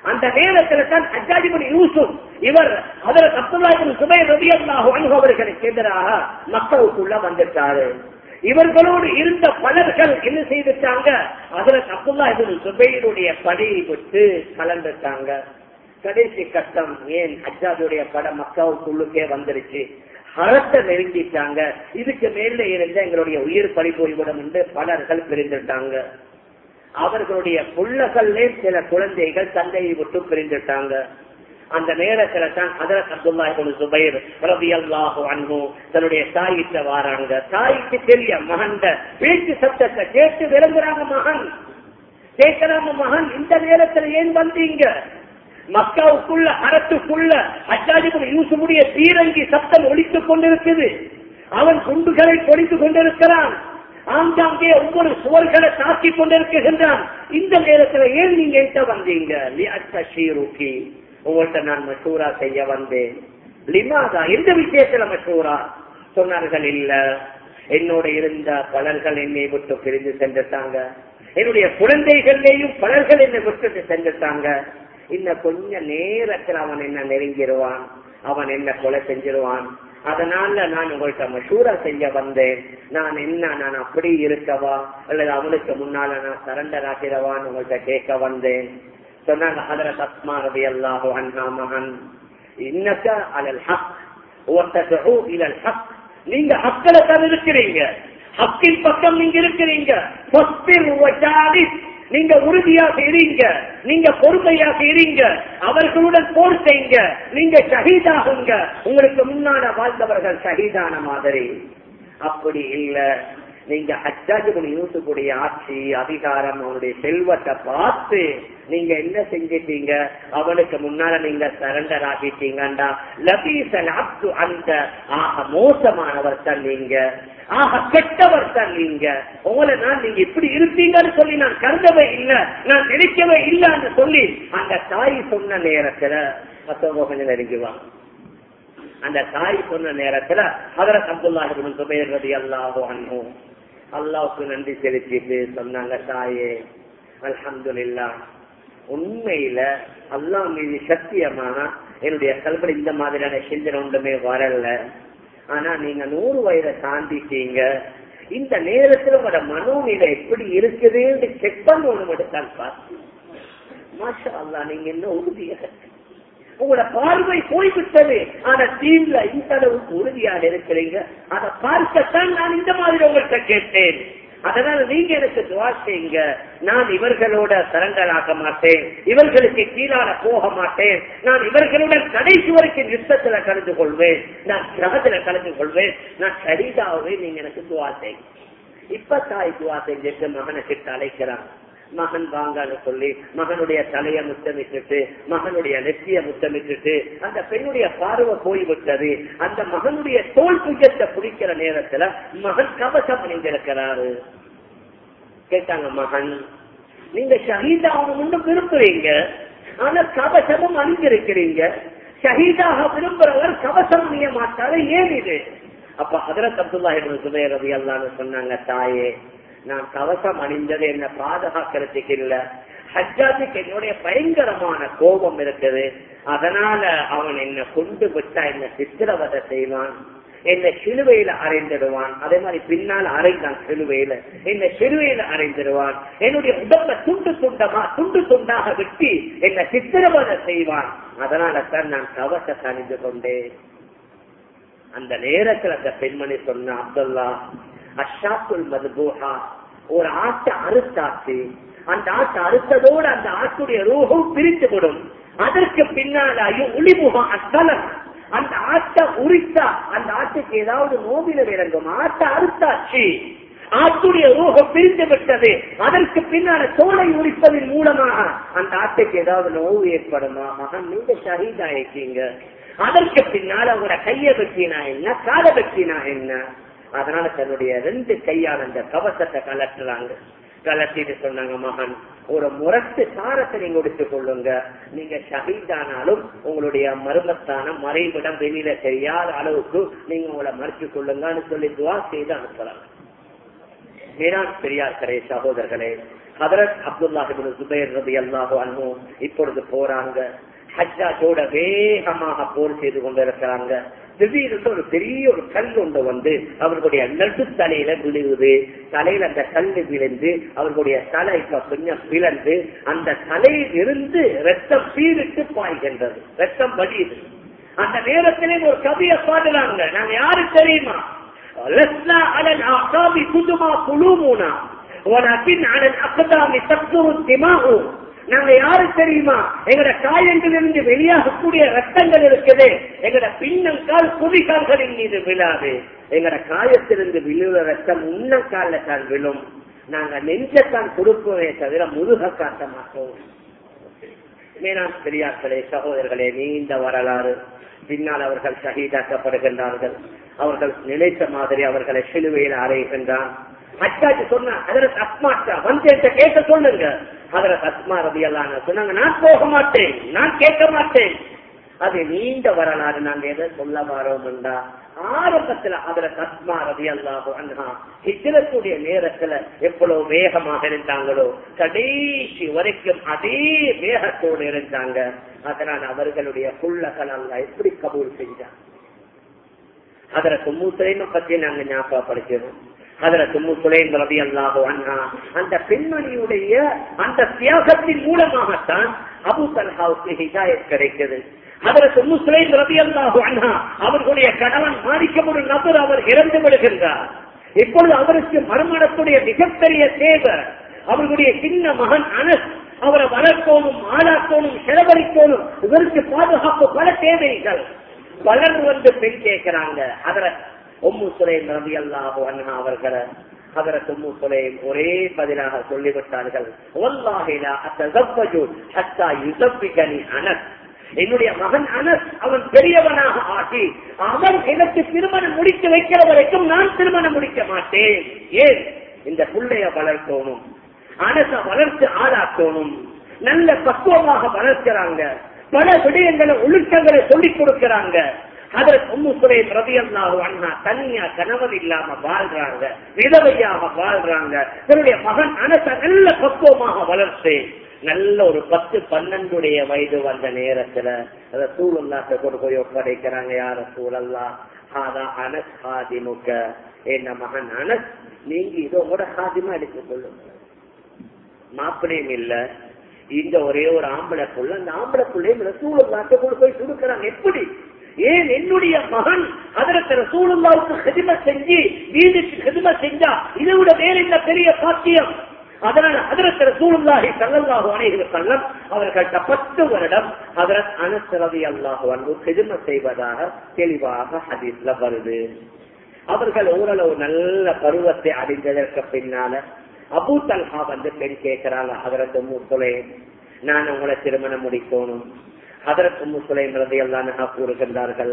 அந்த நேரத்துல தான் அஜாஜிபுல் யூசுப் இவர் அதற்கு அப்துல்லாஹிபின் சுபைர் ரபியல்லாஹு அன்ஹு அவர்களுக்கு எதிராக மக்களுக்குள்ள வந்துட்டாரு இவர்களோடு இருந்த பலர்கள் என்ன செய்துட்டாங்க அதற்கு அப்துல்லாஹிபின் சுபைருடைய படையை விட்டு கலந்துட்டாங்க கடைசி கட்டம் ஏன் ஹஜ்ஜாஜுடைய படம் மக்காவுக்குள்ளுக்கே வந்துருச்சு ஹரத்தை நெருங்கிட்டாங்க இதுக்கு மேல இருந்த எங்களுடைய உயிர் பறி போய்விடும் என்று பலர்கள் பிரிந்துட்டாங்க அவர்களுடைய புள்ளகளே சில குழந்தைகள் தந்தையை விட்டு பிரிந்துட்டாங்க அந்த நேரத்துல தான் அதரத் அப்துல்லா சுபைர் ரவி அல்லாஹு அன்பு தன்னுடைய தாயிட்ட வாராங்க தாய்க்கு தெரிய மகன்ட பேச்சு சத்தத்தை கேட்டு விளங்குறாங்க மகன் கேட்கிறாங்க மகன் இந்த நேரத்துல ஏன் வந்தீங்க மக்காவுக்குள்ள அறத்துக்குள்ள அச்சாதிபதி யூசுமுடைய பீரங்கி சத்தம் ஒழித்துக் கொண்டிருக்குது அவன் குண்டுகளை பொடித்துக் கொண்டிருக்கிறான் ஆங்காங்கே ஒவ்வொரு சுவர்களை தாக்கிக் கொண்டிருக்கின்றான் இந்த நேரத்துல ஏன் நீங்க என்கிட்ட வந்தீங்க ஷீருக்கி உங்கள்கிட்ட நான் மஷூரா செய்ய வந்தேன் லிமாதா எந்த விஷயத்துல மஷூரா சொன்னார்கள் இல்ல என்னோட இருந்த பலர்கள் என்னை விட்டு பிரிந்து சென்றுட்டாங்க என்னுடைய குழந்தைகள்லேயும் பலர்கள் என்னை விட்டு சென்றுட்டாங்க இன்னும் கொஞ்ச நேரத்தில் அவன் என்ன நெருங்கிடுவான் அவன் என்ன கொலை செஞ்சிருவான் அதனால நான் உங்கள்கிட்ட மஷூரா செய்ய வந்தேன் நான் என்ன நான் அப்படி இருக்கவா அல்லது அவனுக்கு முன்னால நான் சரண்டர் ஆகிறவான்னு உங்கள்கிட்ட கேட்க வந்தேன் சொன்னாங்க ஹதரத் அஸ்மா ரவி அல்லாஹு அன்ஹா மகன் இன்னக்க அலல் ஹக் ஒத்தகு இலல் ஹக் நீங்க ஹக்களை தான் இருக்கிறீங்க ஹக்கின் பக்கம் நீங்க இருக்கிறீங்க நீங்க உறுதியாக இருங்க நீங்க பொறுமையாக இருங்க அவர்களுடன் போர் செய்யுங்க நீங்க ஷஹீதாகுங்க உங்களுக்கு முன்னால வாழ்ந்தவர்கள் ஷஹீதான மாதிரி அப்படி இல்ல நீங்க ஹஜ்ஜாஜுடைய யூசுஃபுடைய ஆட்சி அதிகாரம் அவனுடைய செல்வத்தை பார்த்து நீங்க என்ன செஞ்சிட்டீங்க அவனுக்கு முன்னால நீங்க சரண்டர் ஆகிட்டீங்கண்டா லபீசல் அப்து அந்த ஆக மோசமானவர் தான் நீங்க ஆக கெட்டவர் தான் நீங்க உங்களை நான் நீங்க இப்படி இருப்பீங்கன்னு சொல்லி நான் கருதவே இல்லை நான் நினைக்கவே இல்லைன்னு சொல்லி அந்த தாய் சொன்ன நேரத்துல மத்தவங்க கொஞ்சம் நெருங்குவாங்க அந்த தாய் சொன்ன நேரத்துல அதர அப்துல்லாஹிபின் சுபைர் ரதி அல்லாஹோ அன்னும் அல்லாவுக்கு நன்றி செலுத்திட்டு சொன்னாங்க தாயே அல்ஹம்துலில்லா உண்மையில அல்லாஹ் மீது சத்தியமான என்னுடைய கல்வி இந்த மாதிரியான சிந்தனை ஒன்றுமே வரல ஆனா நீங்க நூறு வயதை தாண்டிட்டீங்க இந்த நேரத்துல உங்களோட மனோநிலை எப்படி இருக்குதுன்னு செக் பண்ணணும் எடுத்தான் பார்த்து மாஷா அல்லா நீங்க என்ன உறுதியாக உங்களோட பார்வை போய்விட்டது ஆனா தீன்ல இந்த அளவுக்கு உறுதியாக இருக்கிறீங்க அதை பார்க்கத்தான் நான் இந்த மாதிரி உங்கள்கிட்ட கேட்டேன் அதனால நீங்க எனக்கு துவா செய்யுங்க நான் இவர்களோட சரண்டராக மாட்டேன் இவர்களுக்கு கீழால போக மாட்டேன் நான் இவர்களுடன் கடைசி வரைக்கும் யுத்தத்துல கலந்து கொள்வேன் நான் கிரகத்துல கலந்து கொள்வேன் நான் சரிதாவே நீங்க எனக்கு துவா செய்யுங்க இப்ப தாய் துவா செஞ்சுட்டு மகனை கிட்ட அழைக்கிறான் மகன் வாங்கன்னு சொல்லி மகனுடைய தலைய முத்தமிட்டுட்டு மகனுடைய நெத்திய முத்தமிட்டுட்டு அந்த பெண்ணுடைய பார்வை போய்விட்டது அந்த மகனுடைய தோல் புஜத்தை பிடிக்கிற நேரத்துல மகன் கவசம் அணிந்திருக்கிறாரு கேட்டாங்க மகன் நீங்க ஷஹீதாகணும்னு விரும்புறீங்க ஆனா கவசமும் அணிந்திருக்கிறீங்க ஷஹீதாக விரும்புறவர் கவசம் அணிய மாட்டாரு ஏன் இது அப்ப ஹதரத் அப்துல்லா சுபேர் ரவி அல்லான்னு சொன்னாங்க தாயே நான் கவசம் அணிந்தது என்ன பாதுகாக்கிறதுக்கு இல்ல ஹஜ்ஜாஜுக்கு என்னுடைய பயங்கரமான கோபம் இருக்குது அதனால அவன் என்ன கொண்டு விட்டா என்ன சித்திரவதை செய்வான் என்ன சிலுவையில அரைந்திடுவான் அதே மாதிரி பின்னால் அரைந்தான் சிலுவையில என்ன சிலுவையில அரைந்திடுவான் என்னுடைய உடம்ப துண்டு துண்டமா துண்டு துண்டாக வெட்டி என்ன சித்திரவதை செய்வான் அதனால தான் நான் கவசத்தை அணிந்து கொண்டேன் அந்த நேரத்தில் அந்த பெண்மணி சொன்ன அப்துல்லா அஷாத்துல் மதுபூஹா ஒரு ஆட்டை அறுத்தாச்சு அந்த ஆட்டை அறுத்ததோடு அந்த ஆட்டுடைய ரூகம் பிரித்து விடும் அதற்கு பின்னால் ஒளிமுகம் அஸ்தலம் அந்த ஆட்டை உரித்தா அந்த ஆட்டுக்கு ஏதாவது நோவில விளங்கும் ஆட்டை அறுத்தாச்சு ஆட்டுடைய ரூகம் பிரிந்து விட்டது அதற்கு பின்னால தோலை உரிப்பதன் மூலமாக அந்த ஆட்டுக்கு ஏதாவது நோவு ஏற்படுமா மகன் நீங்க ஷஹீதாயிருக்கீங்க அதற்கு பின்னால் அவங்களோட கைய வெட்டினா என்ன கால வெட்டினா என்ன அதனால தன்னுடைய ரெண்டு கையால் அந்த கவசத்தை கலட்டுறாங்க கலட்டிட்டு சொன்னாங்க மகன் ஒரு முரட்டு சாரத்தை நீங்க எடுத்துக் கொள்ளுங்க நீங்க ஷஹீதானாலும் உங்களுடைய மருமத்தான மறைவிடம் வெளியில தெரியாத அளவுக்கு நீங்க உங்களை மறைச்சு கொள்ளுங்கன்னு சொல்லி துவா செய்து அனுப்புறாங்க மேலாண் பெரியார்களே சகோதரர்களே ஹதரத் அப்துல்லாஹிபின் சுபைர் ரதி அல்லாஹு அன்ஹு இப்பொழுது போறாங்க ஹஜ்ஜாஜோட வேகமாக போர் செய்து கொண்டிருக்கிறாங்க திடீர்னு ஒரு பெரிய ஒரு கல் ஒன்று வந்து அவர்களுடைய நடு தலையில விழுகுது தலையில அந்த கல்லு விழுந்து அவர்களுடைய தலை இப்ப கொஞ்சம் பிளந்து அந்த தலையில் இருந்து ரத்தம் பீரிட்டு பாய்கின்றது ரத்தம் வடியுது அந்த நேரத்திலே ஒரு கவியை பாடுறாங்க நாங்க யாரு தெரியுமா لسنا على الأعقاب كدما قلوبنا ولكن على الأقدام تقدر الدماء நாங்க யாரு தெரியுமா எங்கட காயங்களிலிருந்து வெளியாகக்கூடிய ரத்தங்கள் இருக்குது எங்கட பின்னங்கால் குதிகால்களின் மீது விழாது எங்கட காயத்திலிருந்து விழுற ரத்தம் முன்னங்கால தான் விழும் நாங்க நெஞ்சத்தான் கொடுப்போமே தவிர முருக காட்ட மாட்டோம் மேலாண் பெரியார்களே சகோதரர்களே நீண்ட வரலாறு பின்னால் அவர்கள் ஷஹீதாக்கப்படுகின்றார்கள் அவர்கள் நினைத்த மாதிரி அவர்களை சிலுவையில் அறைகின்றான் அச்சாச்சு சொன்ன அதற்கு அஸ்மாட்டா வந்து என்கிட்ட கேட்க சொல்லுங்க அதற்கு அஸ்மா ரவி சொன்னாங்க நான் போக மாட்டேன் நான் கேட்க மாட்டேன் அது நீண்ட வரலாறு நாங்க எதை சொல்ல வரோம்டா ஆரம்பத்துல அதுல அஸ்மா ரவி அல்லாஹோ அண்ணா ஹிஜரத்துடைய நேரத்துல எவ்வளவு வேகமாக இருந்தாங்களோ கடைசி வரைக்கும் அதே வேகத்தோடு இருந்தாங்க அதனால் அவர்களுடைய புள்ளகள் அல்ல எப்படி கபூல் செஞ்சாங்க அதுல தும்மூசலைமை பத்தி நாங்க ஞாபகப்படுத்தினோம் அதுல தும்மு சுலைம் ரவி அல்லாஹோ அண்ணா அந்த பெண்மணியுடைய அந்த தியாகத்தின் மூலமாகத்தான் அபு தல்ஹாவுக்கு ஹிதாயத் கிடைக்குது அதுல தும்மு சுலைம் ரவி அல்லாஹோ அண்ணா அவர்களுடைய கணவன் மாறிக்கும் ஒரு நபர் அவர் இறந்து விடுகின்றார் இப்பொழுது அவருக்கு மறுமணத்துடைய மிகப்பெரிய தேவை அவர்களுடைய சின்ன மகன் அனஸ் அவரை வளர்க்கணும் ஆளாக்கணும் செலவழிக்கணும் இவருக்கு பாதுகாப்பு பல தேவைகள் பலர் வந்து பெண் கேட்கிறாங்க அதர ஒம்மு சுலைம் ரவி அல்லாஹோ அண்ணா அவர்களை அதற்கு உம்மு சுலைம் ஒரே பதிலாக சொல்லிவிட்டார்கள் அனஸ் என்னுடைய மகன் அனஸ் அவன் பெரியவனாக ஆகி அவன் எனக்கு திருமணம் முடித்து வைக்கிற வரைக்கும் நான் திருமணம் முடிக்க மாட்டேன் ஏன் இந்த புள்ளைய வளர்க்கணும் அனச வளர்த்து ஆளாக்கணும் நல்ல பக்குவமாக வளர்க்கிறாங்க பல விடயங்களை ஒழுக்கங்களை சொல்லிக் கொடுக்கிறாங்க அதற்கு உம்மு சுரேன் ரவி அல்லாஹு அண்ணா தனியா கணவன் இல்லாம வாழ்றாங்க விதவையாக வாழ்றாங்க தன்னுடைய மகன் அனச நல்ல பக்குவமாக வளர்த்து நல்ல ஒரு பத்து பன்னெண்டுடைய வயது வந்த நேரத்துல அத சூழல்லாத்த கொண்டு போய் ஒப்படைக்கிறாங்க யார சூழல்லா ஆதா அனஸ் ஹாதிமுக என்ன மகன் அனஸ் நீங்க இதோ கூட ஹாதிமா எடுத்துக் கொள்ளுங்க மாப்பிளையும் இல்ல இந்த ஒரே ஒரு ஆம்பளை புள்ள அந்த ஆம்பளை பிள்ளையும் சூழல்லாத்த கொண்டு போய் கொடுக்கறாங்க எப்படி ஏன் என்னுடைய மகன் அதற்கு ரசூலுல்லாவுக்கு ஹெதிம செஞ்சு வீதுக்கு ஹெதிம செஞ்சா இதை விட வேற என்ன பெரிய பாக்கியம் அதனால் அதற்கு ரசூலுல்லாஹி சல்லல்லாஹு அலைஹி வஸல்லம் அவர்கள் பத்து வருடம் அதற்கு அனசரதி அல்லாஹு அன்பு ஹெதிம செய்வதாக தெளிவாக ஹதீஸ்ல வருது அவர்கள் ஓரளவு நல்ல பருவத்தை அடைந்ததற்கு பின்னால அபூ தல்ஹா வந்து பெண் கேட்கிறாங்க அதற்கு மூத்தலே நான் உங்களை திருமணம் முடிக்கணும் அதற்கு முஸ்லிம் ரதி அல்லா கூறுகின்றார்கள்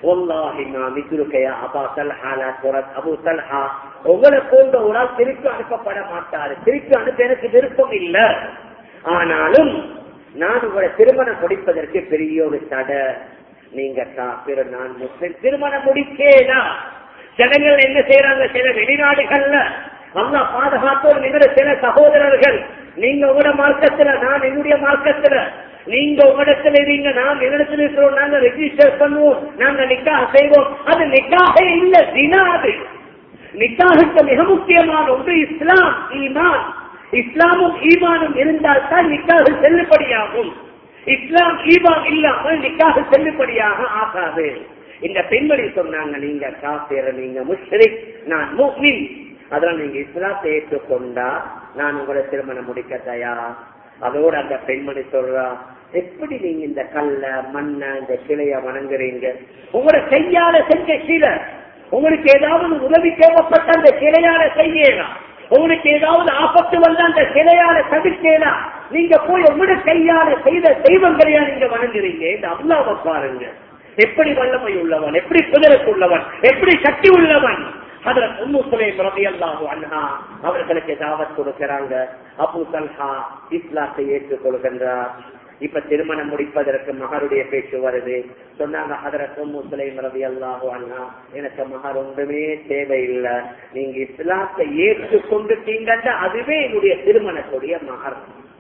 உங்களை போன்ற ஒரு ஆள் திருப்பி அனுப்பப்பட மாட்டாரு திருப்பி அனுப்ப எனக்கு விருப்பம் இல்ல ஆனாலும் நான் உங்களை திருமணம் முடிப்பதற்கு பெரிய ஒரு தடை நீங்க காப்பிர நான் முஸ்லிம் திருமணம் முடிக்கேனா ஜனங்கள் என்ன செய்யறாங்க சில வெளிநாடுகள்ல அல்லா பாதுகாத்தோடு நிகழ சில சகோதரர்கள் நீங்க உங்களோட மார்க்கத்துல நான் என்னுடைய மார்க்கத்துல நீங்க உங்களிடத்துல இருங்க நான் என்னிடத்துல இருக்கிறோம் நாங்க ரெஜிஸ்டர் பண்ணுவோம் நாங்க நிக்காக செய்வோம் அது நிக்காக இல்ல தினாது நிக்காகுக்கு மிக முக்கியமான ஒன்று இஸ்லாம் ஈமான் இஸ்லாமும் ஈமானும் இருந்தால் தான் நிக்காக செல்லுபடியாகும் இஸ்லாம் ஈமான் இல்லாமல் நிக்காக செல்லுபடியாக ஆகாது இந்த பெண்மணி சொன்னாங்க நீங்க காப்பேற நீங்க முஸ்லிக் நான் முஸ்லிம் அதெல்லாம் நீங்க இஸ்லாத்தை ஏற்றுக்கொண்டா நான் உங்களை திருமணம் முடிக்க தயாரா அதோட அந்த பெண்மணி சொல்றா எப்படி நீங்க இந்த கல்ல மண்ண இந்த சிலைய வணங்குறீங்க உங்களோட கையால செஞ்ச சிலை உங்களுக்கு ஏதாவது உதவி தேவைப்பட்ட அந்த சிலையால செய்யலாம் உங்களுக்கு ஏதாவது ஆபத்து வந்த அந்த சிலையால தவிர்க்கலாம் நீங்க போய் உங்களோட கையால செய்த தெய்வங்களையா நீங்க வணங்குறீங்க இந்த அல்லாவை பாருங்க எப்படி வல்லமை உள்ளவன் எப்படி குதிரைக்கு உள்ளவன் எப்படி சக்தி உள்ளவன் அதுல உம்மு சுலைம் ரலியல்லாஹு அன்ஹா அவர்களுக்கு தாவத் கொடுக்கிறாங்க அபு தல்ஹா இஸ்லாத்தை ஏற்றுக் கொள்கின்றார் இப்ப திருமணம் முடிப்பதற்கு மகருடைய பேச்சு வருது சொன்னாங்க அதரக்கும் முஸ்லிம் ரவி அல்லாஹோ அண்ணா எனக்கு மகர் ஒன்றுமே தேவையில்லை நீங்க இஸ்லாத்தை ஏற்றுக்கொண்டுட்டீங்கன்னா அதுவே என்னுடைய திருமணத்துடைய மகர்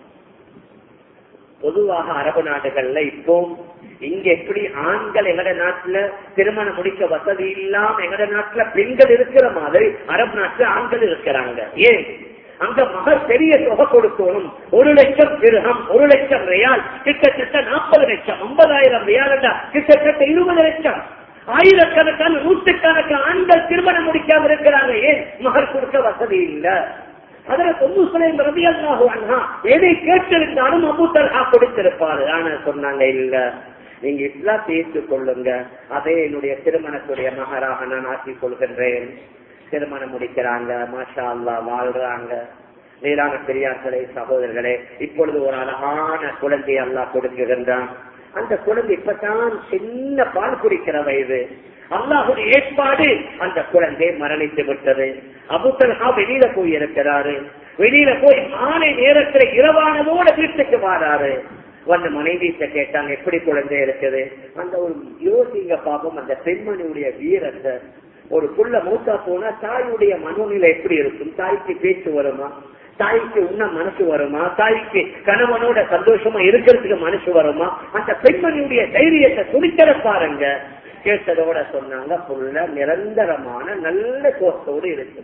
பொதுவாக அரபு நாடுகள்ல இப்போ இங்க எப்படி ஆண்கள் எங்கட நாட்டுல திருமணம் முடிக்க வசதி இல்லாம எங்கட நாட்டுல பெண்கள் இருக்கிற மாதிரி அரபு நாட்டுல ஆண்கள் இருக்கிறாங்க ஏன் அங்க மகர் பெரிய தொகை கொடுக்கணும் ஒரு லட்சம் திருகம் ஒரு லட்சம் ரியால் கிட்டத்தட்ட நாற்பது லட்சம் ஐம்பதாயிரம் ரியால் கிட்டத்தட்ட இருபது லட்சம் ஆயிரக்கணக்கான நூற்றுக்கணக்கான ஆண்கள் திருமணம் முடிக்காம இருக்கிறாங்க ஏன் மகர் கொடுக்க வசதி இல்ல அதுல தொண்ணூ சுலைம் ரவி அல்லாஹுவானா எதை கேட்டிருந்தாலும் அபுத்தல்ஹா கொடுத்திருப்பாரு ஆனா சொன்னாங்க இல்ல நீங்க இஸ்லாம் ஏற்றுக் கொள்ளுங்க அதே என்னுடைய திருமணத்துடைய மகராக நான் ஆக்கிக் கொள்கின்றேன் திருமணம் முடிக்கிறாங்க மாஷா அல்லா வாழ்றாங்க நீரான பெரியார்களே சகோதரர்களே இப்பொழுது ஒரு அழகான குழந்தையை அல்லா கொடுக்குகின்றான் அந்த குழந்தை இப்பதான் சின்ன பால் குடிக்கிற வயது அல்லாஹுடைய ஏற்பாடு அந்த குழந்தை மரணித்து விட்டது அபுத்தல்ஹா வெளியில போய் இருக்கிறாரு வெளியில போய் மாலை நேரத்துல இரவானதோட வீட்டுக்கு வாராரு வந்து மனைவிட்ட கேட்டாங்க எப்படி குழந்தை இருக்குது அந்த ஒரு யோசிங்க பாப்போம் அந்த பெண்மணியுடைய வீரத்தை ஒரு புள்ள மூத்தா போனா தாயுடைய மனோநிலை எப்படி இருக்கும் தாய்க்கு பேச்சு வருமா தாய்க்கு உண்ண மனசு வருமா தாய்க்கு கணவனோட சந்தோஷமா இருக்கிறதுக்கு மனசு வருமா அந்த பெண்மணியுடைய தைரியத்தை துணித்தர பாருங்க கேட்டதோட சொன்னாங்க புள்ள நிரந்தரமான நல்ல சோகத்தோடு இருக்கு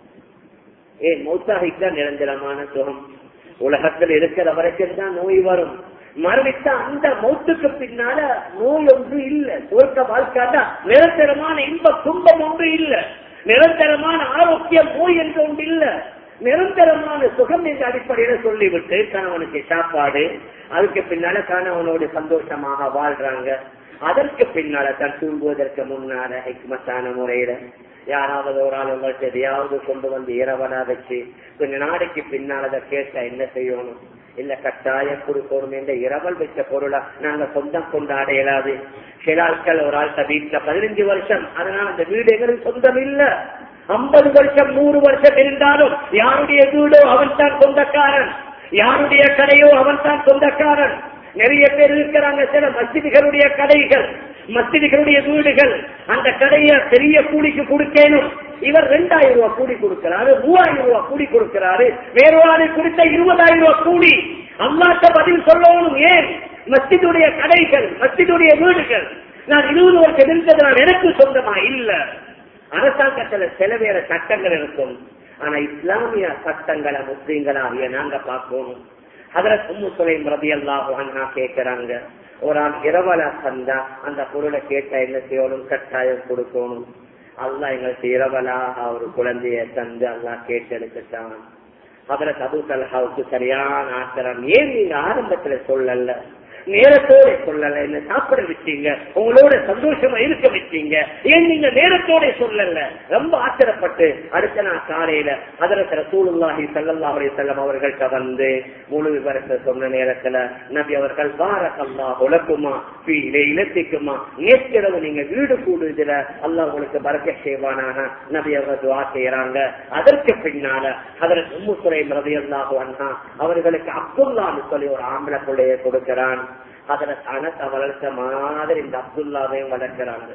ஏன் மௌத்தாகிக்கு தான் நிரந்தரமான சுகம் உலகத்தில் இருக்கிற வரைக்கும் தான் நோய் வரும் மரணித்த அந்த மௌத்துக்கு பின்னால நோய் ஒன்று இல்ல சுவர்க்க வாழ்க்காட்டா நிரந்தரமான இன்ப துன்பம் ஒன்று இல்ல நிரந்தரமான ஆரோக்கியம் நோய் என்று ஒன்று இல்ல நிரந்தரமான சுகம் என்ற அடிப்படையில சொல்லிவிட்டு கணவனுக்கு சாப்பாடு அதுக்கு பின்னால கணவனோடு சந்தோஷமாக வாழ்றாங்க அதற்கு பின்னால தான் தூங்குவதற்கு முன்னால ஹெக்மத்தான முறையில யாராவது ஒரு ஆள் உங்களுக்கு எதையாவது கொண்டு வந்து இரவலா வச்சு கொஞ்ச நாளைக்கு பின்னால் அதை கேட்டா என்ன செய்யணும் இல்ல கட்டாயம் கொடுக்கணும் என்ற இரவல் வச்ச பொருளா நாங்க சொந்தம் கொண்டாட இயலாது சில ஆட்கள் ஒரு ஆள்கிட்ட வீட்டுல பதினஞ்சு வருஷம் அதனால அந்த வீடு எங்களுக்கு சொந்தம் இல்ல ஐம்பது வருஷம் நூறு வருஷம் இருந்தாலும் யாருடைய வீடோ அவன் தான் சொந்தக்காரன் யாருடைய கடையோ அவன் தான் சொந்தக்காரன் நிறைய பேர் இருக்கிறாங்க சில மஸ்ஜிதுகளுடைய கடைகள் மஸ்ஜிதுகளுடைய வீடுகள் அந்த கடையை பெரிய கூலிக்கு கொடுக்கணும் இவர் ரெண்டாயிரம் ரூபாய் கூலி கொடுக்கிறாரு மூவாயிரம் ரூபாய் கூலி கொடுக்கிறாரு வேறொரு கொடுத்த இருபதாயிரம் ரூபாய் கூலி அல்லாட்ட பதில் சொல்லணும் ஏன் மஸ்ஜிதுடைய கடைகள் மஸ்ஜிதுடைய வீடுகள் நான் இருபது வருஷம் இருந்தது நான் எனக்கு சொந்தமா இல்ல அரசாங்கத்துல சில வேற சட்டங்கள் இருக்கும் ஆனா இஸ்லாமிய சட்டங்களை முஸ்லீம்களாகிய நாங்க பார்க்கணும் அதுல சும்மு சுலைம் ரபி அல்லாஹ் கேட்கிறாங்க ஒரு ஆள் இரவல தந்தா அந்த பொருளை கேட்டா என்ன செய்யணும் கட்டாயம் கொடுக்கணும் அல்லா எங்களுக்கு இரவலாக ஒரு குழந்தைய தந்து அல்லா கேட்டெடுத்துட்டான் அதுல தபு தல்ஹாவுக்கு சரியான ஆசிரம் ஏன் நீங்க ஆரம்பத்துல சொல்லல நேரத்தோட சொல்லல என்ன சாப்பிட வச்சீங்க உங்களோட சந்தோஷமா இருக்க வச்சீங்க ஏன் நீங்க நேரத்தோட சொல்லல ரொம்ப ஆச்சரப்பட்டு அடுத்த நாள் காலையில அதுல ரசூலுல்லாஹி ஸல்லல்லாஹு அலைஹி வஸல்லம் அவர்கள்ட்ட வந்து முழு விவரத்தை சொன்ன நேரத்துல நபி அவர்கள் பாரக்கல்லாஹு லக்குமா ஃபீ லைலத்திக்குமா நேற்றிரவு நீங்க வீடு கூடுதல அல்லாஹ் உங்களுக்கு பரக்க செய்வானாக நபி அவர்கள் துஆ செய்யறாங்க அதற்கு பின்னால அதுல உம்மு சுலைம் ரலியல்லாஹு அன்ஹா அவர்களுக்கு அப்துல்லான்னு சொல்லி ஒரு ஆம்பளை பிள்ளையை கொடுக்கிறான் அதுல அனத்தை வளர்த்த மாதிரி இந்த அப்துல்லாவையும் வளர்க்கிறாங்க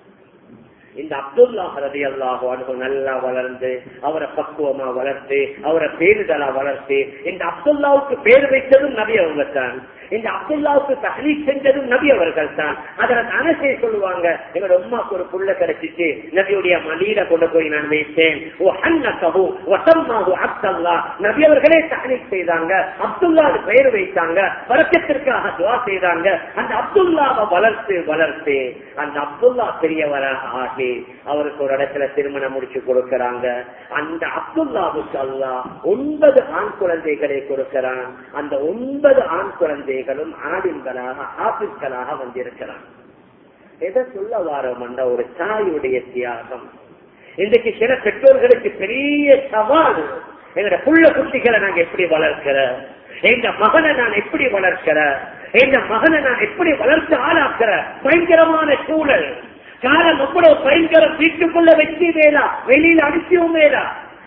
இந்த அப்துல்லா ரதி அல்லாஹோ நல்லா வளர்ந்து அவரை பக்குவமா வளர்த்து அவரை பேருதலா வளர்த்து இந்த அப்துல்லாவுக்கு பேர் வைத்ததும் நபி அவங்க தான் இந்த அப்துல்லாவுக்கு தகலி செஞ்சதும் நபி அவர்கள் தான் அதுல அனசே சொல்லுவாங்க எங்களோட உமாக்கு ஒரு புள்ள கிடைச்சிச்சு நபியுடைய மடியில கொண்டு போய் நான் வைத்தேன் ஓ அன்னகஹு வசம்மாஹு அப்துல்லா நபி அவர்களே தகலி செய்தாங்க அப்துல்லா பெயர் வைத்தாங்க வழக்கத்திற்காக துவா செய்தாங்க அந்த அப்துல்லாவை வளர்த்து வளர்த்து அந்த அப்துல்லா பெரியவராக ஆகி அவருக்கு ஒரு இடத்துல திருமணம் முடிச்சு கொடுக்கறாங்க அந்த அப்துல்லாவுக்கு அல்லா ஒன்பது ஆண் குழந்தைகளை கொடுக்கிறான் அந்த ஒன்பது ஆண் குழந்தைகளும் ஆடின்களாக ஆபிஸ்களாக வந்திருக்கிறான் எதை சொல்ல வாரோம்னா ஒரு தாயுடைய தியாகம் இன்றைக்கு சில பெற்றோர்களுக்கு பெரிய சவால் எங்கட புள்ள குட்டிகளை நாங்க எப்படி வளர்க்கிற எங்க மகனை நான் எப்படி வளர்க்கிற எங்க மகனை நான் எப்படி வளர்த்து ஆளாக்குற பயங்கரமான சூழல் காலம் எவ்வளவு பயங்கரம் வீட்டுக்குள்ள வச்சு வேலா வெளியில அடிச்சும் வேலா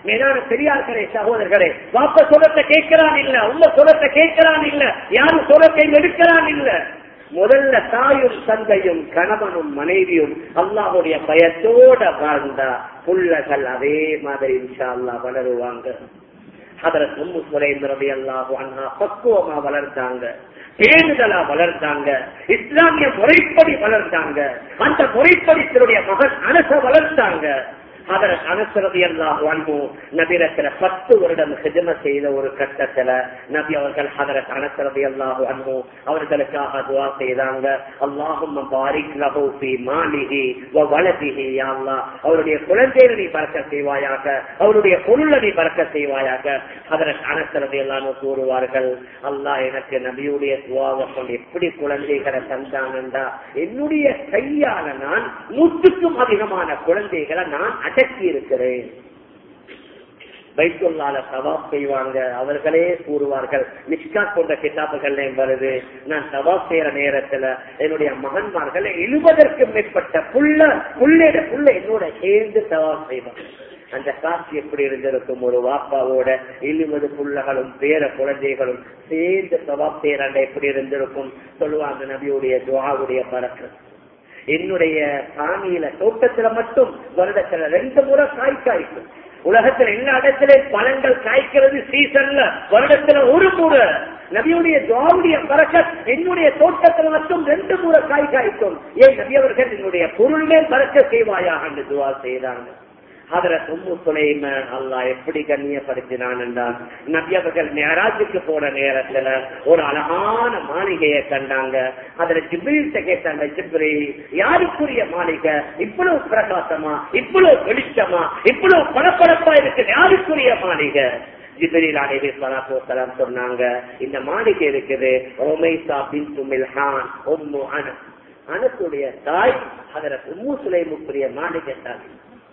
மேலான பெரியார்களே சகோதரர்களே வாப்ப சொல்லத்தை கேட்கிறான் இல்ல உங்க சொல்லத்தை கேட்கிறான் இல்ல யாரும் சொல்லத்தை எடுக்கிறான் இல்ல முதல்ல தாயும் தந்தையும் கணவனும் மனைவியும் அல்லாஹுடைய பயத்தோட வாழ்ந்தா புள்ளகள் அதே மாதிரி இன்ஷா அல்லா வளருவாங்க அதற்கு உம்மு சுலைந்தரடி அல்லாஹு அண்ணா பக்குவமா வளர்ந்தாங்க பேணுதலா வளர்ந்தாங்க இஸ்லாமிய முறைப்படி வளர்ந்தாங்க அந்த முறைப்படி தன்னுடைய மகன் அனச வளர்ந்தாங்க அதர் அனுசரதி எல்லாம் அன்பு நபிரத்துல பத்து வருடம் ஹிஜம செய்த ஒரு கட்டத்துல நபி அவர்கள் ஹதரத் அனசரதி அல்லாஹு அன்பு அவர்களுக்காக துவா செய்தாங்க அல்லாஹும் பாரிக் லஹு ஃபீ மாலிஹி வ வலதிஹி யா அல்லாஹ் அவருடைய குழந்தைகளை நீ பறக்க செய்வாயாக அவருடைய பொருளை நீ பறக்க செய்வாயாக ஹதரத் அனசரதி எல்லாம் கூறுவார்கள் அல்லாஹ் எனக்கு நபியுடைய துவாவை கொண்டு எப்படி குழந்தைகளை தந்தானண்டா என்னுடைய கையால நான் நூற்றுக்கும் அதிகமான குழந்தைகளை நான் அடக்கி இருக்கிறேன் பைத்துள்ளால சவாப் செய்வாங்க அவர்களே கூறுவார்கள் நிஷ்கா கொண்ட கிதாபுகள்லையும் வருது நான் சவாப் செய்யற நேரத்துல என்னுடைய மகன்மார்கள் எழுபதற்கும் மேற்பட்ட புள்ள புள்ளைட புள்ள என்னோட சேர்ந்து சவாப் செய்வாங்க அந்த காட்சி எப்படி இருந்திருக்கும் ஒரு வாப்பாவோட எழுபது புள்ளகளும் பேர குழந்தைகளும் சேர்ந்து சவாப் செய்யறாண்ட எப்படி இருந்திருக்கும் சொல்லுவாங்க நபியுடைய துவாவுடைய பறக்கம் என்னுடைய சாமியில தோட்டத்துல மட்டும் வருடத்துல ரெண்டு முறை காய் காய்க்கும் உலகத்துல எல்லா இடத்திலும் பழங்கள் காய்க்கிறது சீசன்ல வருடத்துல ஒரு முறை நபியுடைய துவாவுடைய பறக்க என்னுடைய தோட்டத்துல மட்டும் ரெண்டு முறை காய் காய்க்கும் ஏன் நபி அவர்கள் என்னுடைய பொருள்மே பறக்க செய்வாயாக என்று துவா செய்தாங்க அதுல உம்மு சுலைம அல்லா எப்படி கண்ணியப்படுத்தினான் என்றால் நபி அவர்கள் மேராஜுக்கு போன நேரத்துல ஒரு அழகான மாளிகையை கண்டாங்க அதுல ஜிப்ரீல்கிட்ட கேட்டாங்க ஜிப்ரீல் யாருக்குரிய மாளிகை இவ்வளவு பிரகாசமா இவ்வளவு வெளிச்சமா இவ்வளவு பரபரப்பா இருக்கு யாருக்குரிய மாளிகை ஜிபரில் அலைஹி ஸலாத்து வஸலாம் சொன்னாங்க இந்த மாளிகை இருக்குது ஓமைசா பின்து மில்ஹான் உம்மு அனஸ் அனசுடைய தாய் அதர உம்மு சுலைமுக்குரிய மாளிகை தான்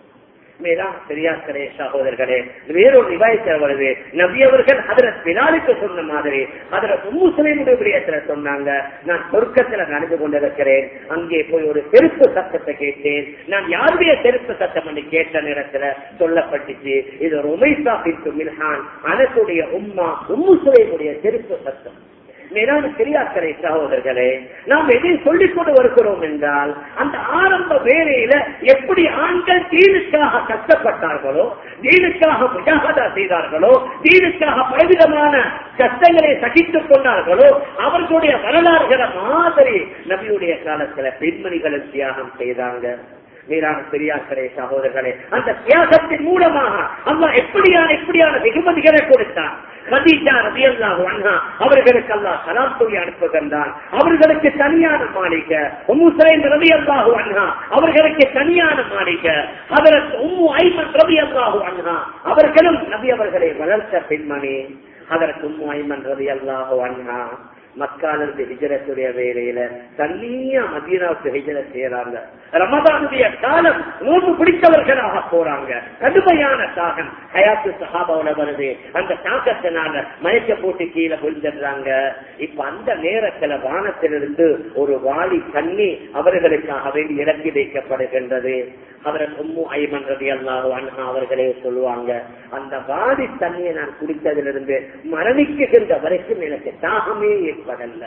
மேலாம் பெரியார்களே சகோதரர்களே வேறொரு விவாதித்தல் வருது நபி அவர்கள் ஹதரத் பிலாலுக்கு சொன்ன மாதிரி ஹதரத் முஸ்லிமுடைய விடயத்துல சொன்னாங்க நான் சொர்க்கத்துல நடந்து கொண்டிருக்கிறேன் அங்கே போய் ஒரு செருப்பு சத்தத்தை கேட்டேன் நான் யாருடைய செருப்பு சத்தம் என்று கேட்ட நேரத்துல சொல்லப்பட்டுச்சு இது ஒரு உமைசா பின் மில்ஹான் அனசுடைய உம்மா உம்மு சுலைமுடைய செருப்பு சத்தம் மேலான பெரியாக்கரை சகோதரர்களே நாம் எதை சொல்லிக் கொண்டு வருகிறோம் என்றால் அந்த ஆரம்ப வேலையில எப்படி ஆண்கள் தீனுக்காக கஷ்டப்பட்டார்களோ தீனுக்காக முஜாகதா செய்தார்களோ தீனுக்காக பலவிதமான கஷ்டங்களை சகித்துக் கொண்டார்களோ அவர்களுடைய வரலாறுகளை மாதிரி நபியுடைய காலத்துல பெண்மணிகளும் தியாகம் செய்தாங்க மீதான பெரியார்களே சகோதரர்களே அந்த தியாகத்தின் மூலமாக அம்மா எப்படியான எப்படியான வெகுமதிகளை கொடுத்தான் கதீஜா ரபியல்லாஹு அன்ஹா அவர்களுக்கு அல்லாஹ் சலாம் சொல்லி அனுப்புகின்றான் அவர்களுக்கு தனியான மாளிகை உம்மு சலைம் ரபியல்லாஹு அன்ஹா அவர்களுக்கு தனியான மாளிகை அவருக்கு உம்மு ஐமன் ரபியல்லாஹு அன்ஹா அவர்களும் நபி அவர்களை வளர்த்த பெண்மணி அதற்கு உம்மு ஐமன் ரபியல்லாஹு அன்ஹா மக்காலிருந்து ஹிஜரத்துடைய வேலையில தனியா மதீனாவுக்கு ஹிஜர செய்யறாங்க ரமதானுடைய காலம் நோன்பு பிடித்தவர்களாக போறாங்க கடுமையான தாகம் ஹயாத்து சஹாபாவோட வருது அந்த தாக்கத்தினால மயக்க போட்டு கீழே விழுந்துடுறாங்க இப்ப அந்த நேரத்துல வானத்திலிருந்து ஒரு வாளி தண்ணி அவர்களுக்காக வேண்டி இறக்கி வைக்கப்படுகின்றது அவரை உம்மு ஐமன் ரவி அல்லாஹ் அன்ஹா அவர்களே சொல்லுவாங்க அந்த வாடி தண்ணியை நான் குடித்ததிலிருந்து மரணிக்குகின்ற வரைக்கும் எனக்கு தாகமே ஏற்படல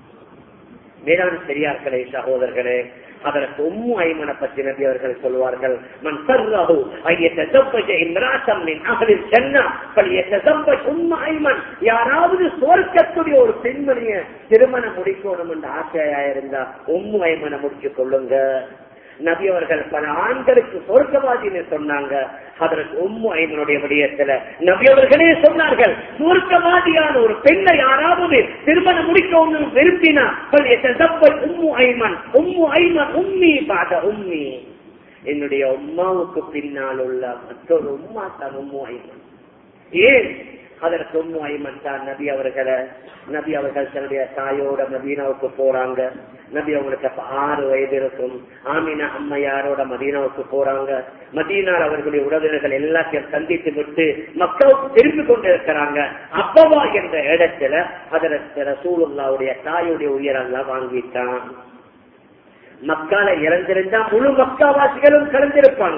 வேளாண் பெரியார்களே சகோதரர்களே அதற்கு உம்மு ஐமனை பற்றி நபி அவர்கள் சொல்வார்கள் மன் சர்ரஹு ஐயத்தஸவ்வஜ இம்ராத்தம் மின் அஹ்லில் ஜன்னah ஃபல்யத்தஸவ்வஜ் உம்மு ஐமன் யாராவது சுவர்க்கத்துடைய ஒரு பெண்மணியை திருமணம் முடிக்கணும் என்ற ஆசையா இருந்தா உம்மு ஐமனை முடிச்சு கொள்ளுங்க நபி அவர்கள் பல ஆண்களுக்கு சொர்க்கவாதின்னு சொன்னாங்க அதற்கு உம்மு ஐமனுடைய விடயத்துல நபி அவர்களே சொன்னார்கள் சொர்க்கவாதியான ஒரு பெண்ணை யாராவது திருமணம் முடிக்கணும் விரும்பினா உம்மு ஐமன் உம்மு ஐமன் உம்மி பாத உம்மி என்னுடைய உம்மாவுக்கு பின்னால் உள்ள மற்றொரு உம்மா தான் உம்மு ஐமன் ஏன் அதற்கு உம்மு ஐமன் தான் நபி அவர்களை நபி அவர்கள் தன்னுடைய தாயோட மதீனாவுக்கு போறாங்க நபி அவங்களுக்கு அப்ப ஆறு வயது இருக்கும் ஆமினா அம்மையாரோட மதீனாவுக்கு போறாங்க மதீனார் அவர்களுடைய உறவினர்கள் எல்லாத்தையும் சந்தித்து விட்டு மக்களுக்கு திரும்பி கொண்டு இருக்கிறாங்க அப்பவா என்ற இடத்துல அதற்கு ரசூலுல்லாவுடைய தாயுடைய உயரெல்லாம் வாங்கிட்டான் மக்கால இறந்திருந்தா முழு மக்காவாசிகளும் கலந்திருப்பாங்க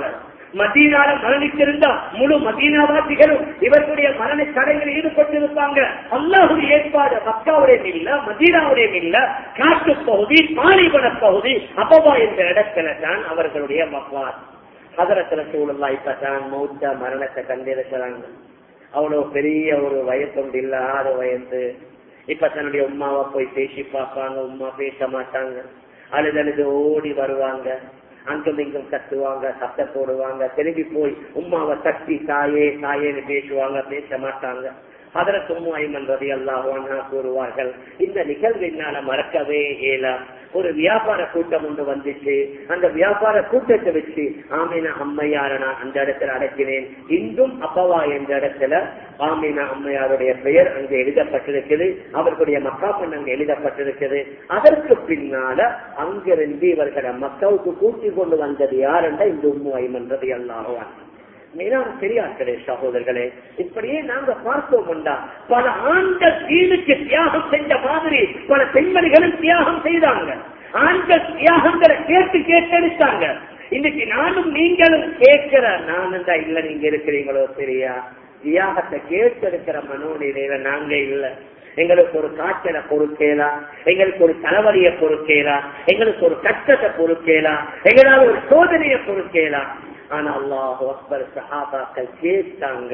மதீனால மரணித்திருந்த முழு மதீனாவாசிகளும் இவர்களுடைய மரண சடங்கில் ஈடுபட்டிருப்பாங்க அல்லாஹுடைய ஏற்பாடு மக்காவுடைய இல்ல மதீனாவுடைய இல்ல காட்டு பகுதி பாலிவன பகுதி அப்பவா என்ற இடத்துல தான் அவர்களுடைய மக்வார் அதரத்துல சூழலா இப்பதான் மௌத்த மரணத்தை கண்டிருக்கிறாங்க அவ்வளவு பெரிய ஒரு வயசு ஒன்று இல்லாத வயசு இப்ப தன்னுடைய உமாவை போய் பேசி பார்ப்பாங்க உமா பேச மாட்டாங்க அழுது அழுது ஓடி வருவாங்க அங்கும் இங்கும் கத்துவாங்க சத்த போடுவாங்க திரும்பி போய் உமாவை தட்டி தாயே தாயேன்னு பேசுவாங்க பேச மாட்டாங்க அதற்கு ஐமன் ரவி அல்லாஹானா கூறுவார்கள் இந்த நிகழ்வினால மறக்கவே இயலா ஒரு வியாபார கூட்டம் ஒன்று வந்துச்சு அந்த வியாபார கூட்டத்தை வச்சு ஆமீனா அம்மையார நான் அந்த இடத்துல அடக்கினேன் இன்றும் அப்பவா என்ற இடத்துல ஆமீனா அம்மையாருடைய பெயர் அங்கு எழுதப்பட்டிருக்குது அவர்களுடைய மக்காப்பன் அங்கு எழுதப்பட்டிருக்குது அதற்கு பின்னால அங்கிருந்து இவர்களை மக்காவுக்கு கூட்டி கொண்டு வந்தது யார் என்ற இந்த உம்மு ஐமன் ரவி அல்லாஹான் மேலான பெரியார்களே சகோதரர்களே இப்படியே நாங்க பார்த்தோம்டா பல ஆண்கள் தீனுக்கு தியாகம் செஞ்ச மாதிரி பல பெண்மணிகளும் தியாகம் செய்தாங்க ஆண்கள் தியாகங்களை கேட்டு கேட்டெடுத்தாங்க இன்னைக்கு நானும் நீங்களும் கேட்கிற நானும் தான் இல்ல நீங்க இருக்கிறீங்களோ சரியா தியாகத்தை கேட்டெடுக்கிற மனோநிலையில நாங்க இல்ல எங்களுக்கு ஒரு காய்ச்சலை பொறுக்கேலா எங்களுக்கு ஒரு தலைவலியை பொறுக்கேலா எங்களுக்கு ஒரு கஷ்டத்தை பொறுக்கேலா எங்களால ஒரு சோதனையை பொறுக்கேலா ஆனா அல்லாஹ் அக்பர் சஹாபாக்கள் கேட்டாங்க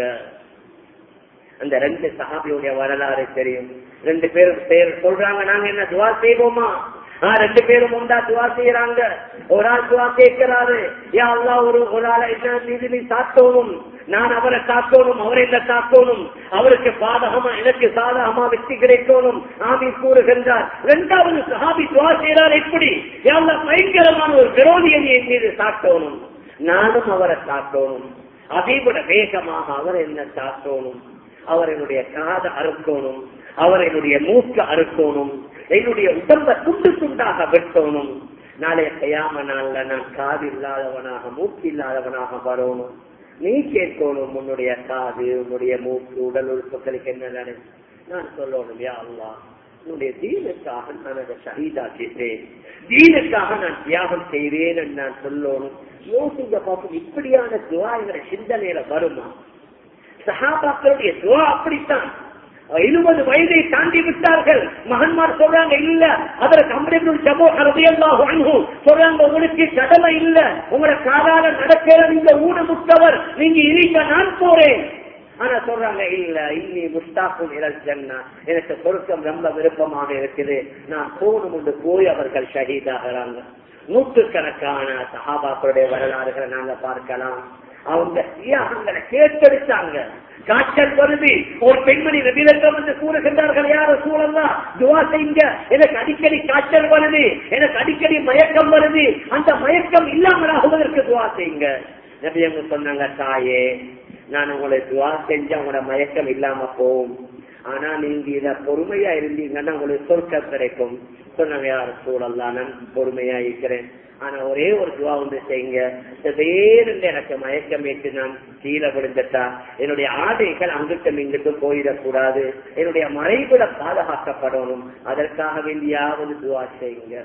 அந்த ரெண்டு சஹாபியுடைய வரலாறு தெரியும் ரெண்டு பேரும் பேர் சொல்றாங்க நாங்க என்ன துவா செய்வோமா ஆஹ் ரெண்டு பேரும் உண்டா துவா செய்யறாங்க ஒரு ஆள் துவா கேட்கிறாரு யா அல்லா ஒரு ஒரு ஆளை என்ன மீது நீ சாத்தோணும் நான் அவரை காக்கணும் அவரை என்ன காக்கணும் அவருக்கு பாதகமா எனக்கு சாதகமா வெற்றி கிடைக்கணும் ஆமி கூறுகின்றார் இரண்டாவது சஹாபி துவா செய்யறார் எப்படி யா அல்லா பயங்கரமான ஒரு விரோதியை என் மீது சாத்தோணும் நானும் அவரை காட்டணும் அதை விட வேகமாக அவர் என்ன காட்டணும் அவர் என்னுடைய காதை அறுக்கணும் அவர் என்னுடைய மூக்கு அறுக்கணும் என்னுடைய உடம்ப துண்டு துண்டாக வெட்டணும் நாளைய கையாம நாள்ல நான் காது இல்லாதவனாக மூக்கு இல்லாதவனாக வரணும் நீ கேட்கணும் உன்னுடைய காது உன்னுடைய மூக்கு உடல் உறுப்புகளுக்கு என்ன நடை நான் சொல்லணும் யா அல்லா உன்னுடைய தீனுக்காக நான் அதை ஷஹீதாக்கிட்டேன் தீனுக்காக நான் தியாகம் செய்தேன் என்று நான் சொல்லணும் யோசிங்க பார்ப்போம் இப்படியான துவா என்ற சிந்தனையில வருமா சஹாபாக்களுடைய துவா அப்படித்தான் எழுபது வயதை தாண்டி விட்டார்கள் மகன்மார் சொல்றாங்க இல்ல அதற்கு அம்பரிபுல் ஜபோ அரபியல்லாஹு அன்ஹு சொல்றாங்க உங்களுக்கு கடமை இல்ல உங்களை காலால நடக்கிற நீங்க ஊனமுட்டவர் நீங்க இருக்க நான் போறேன் ஆனா சொல்றாங்க இல்ல இன்னி முஸ்தாக்கும் இழல் ஜன்னா எனக்கு சொருக்கம் ரொம்ப விருப்பமாக இருக்குது நான் போகணும் என்று போய் அவர்கள் ஷஹீதாகிறாங்க நூற்றுக்கணக்கான சஹாபாக்களுடைய வரலாறுகளை நாங்க பார்க்கலாம் அவங்க தியாகங்களை கேட்டெடுத்தாங்க காய்ச்சல் வருது ஒரு பெண்மணி ரவிலங்கம் வந்து கூறுகின்றார்கள் யார சூழல்லாம் துவா செய்யுங்க எனக்கு அடிக்கடி காய்ச்சல் வருது எனக்கு அடிக்கடி மயக்கம் வருது அந்த மயக்கம் இல்லாமல் ஆகுவதற்கு துவா செய்யுங்க நபியங்க சொன்னாங்க தாயே நான் உங்களை துவா செஞ்சு உங்களோட மயக்கம் இல்லாம போகும் ஆனா நீங்க இத பொறுமையா இருந்தீங்கன்னா உங்களுக்கு சொர்க்கம் கிடைக்கும் சொன்னாங்க யார் சூழல்லாம் நான் பொறுமையா இருக்கிறேன் ஆனா ஒரே ஒரு துவா வந்து செய்யுங்க திடீர்னு எனக்கு மயக்கம் ஏற்று நான் கீழே விழுந்துட்டா என்னுடைய ஆடைகள் அங்கிட்டும் இங்கிட்டும் போயிடக்கூடாது என்னுடைய மறைவிட பாதுகாக்கப்படணும் அதற்காக வேண்டியாவது துவா செய்யுங்க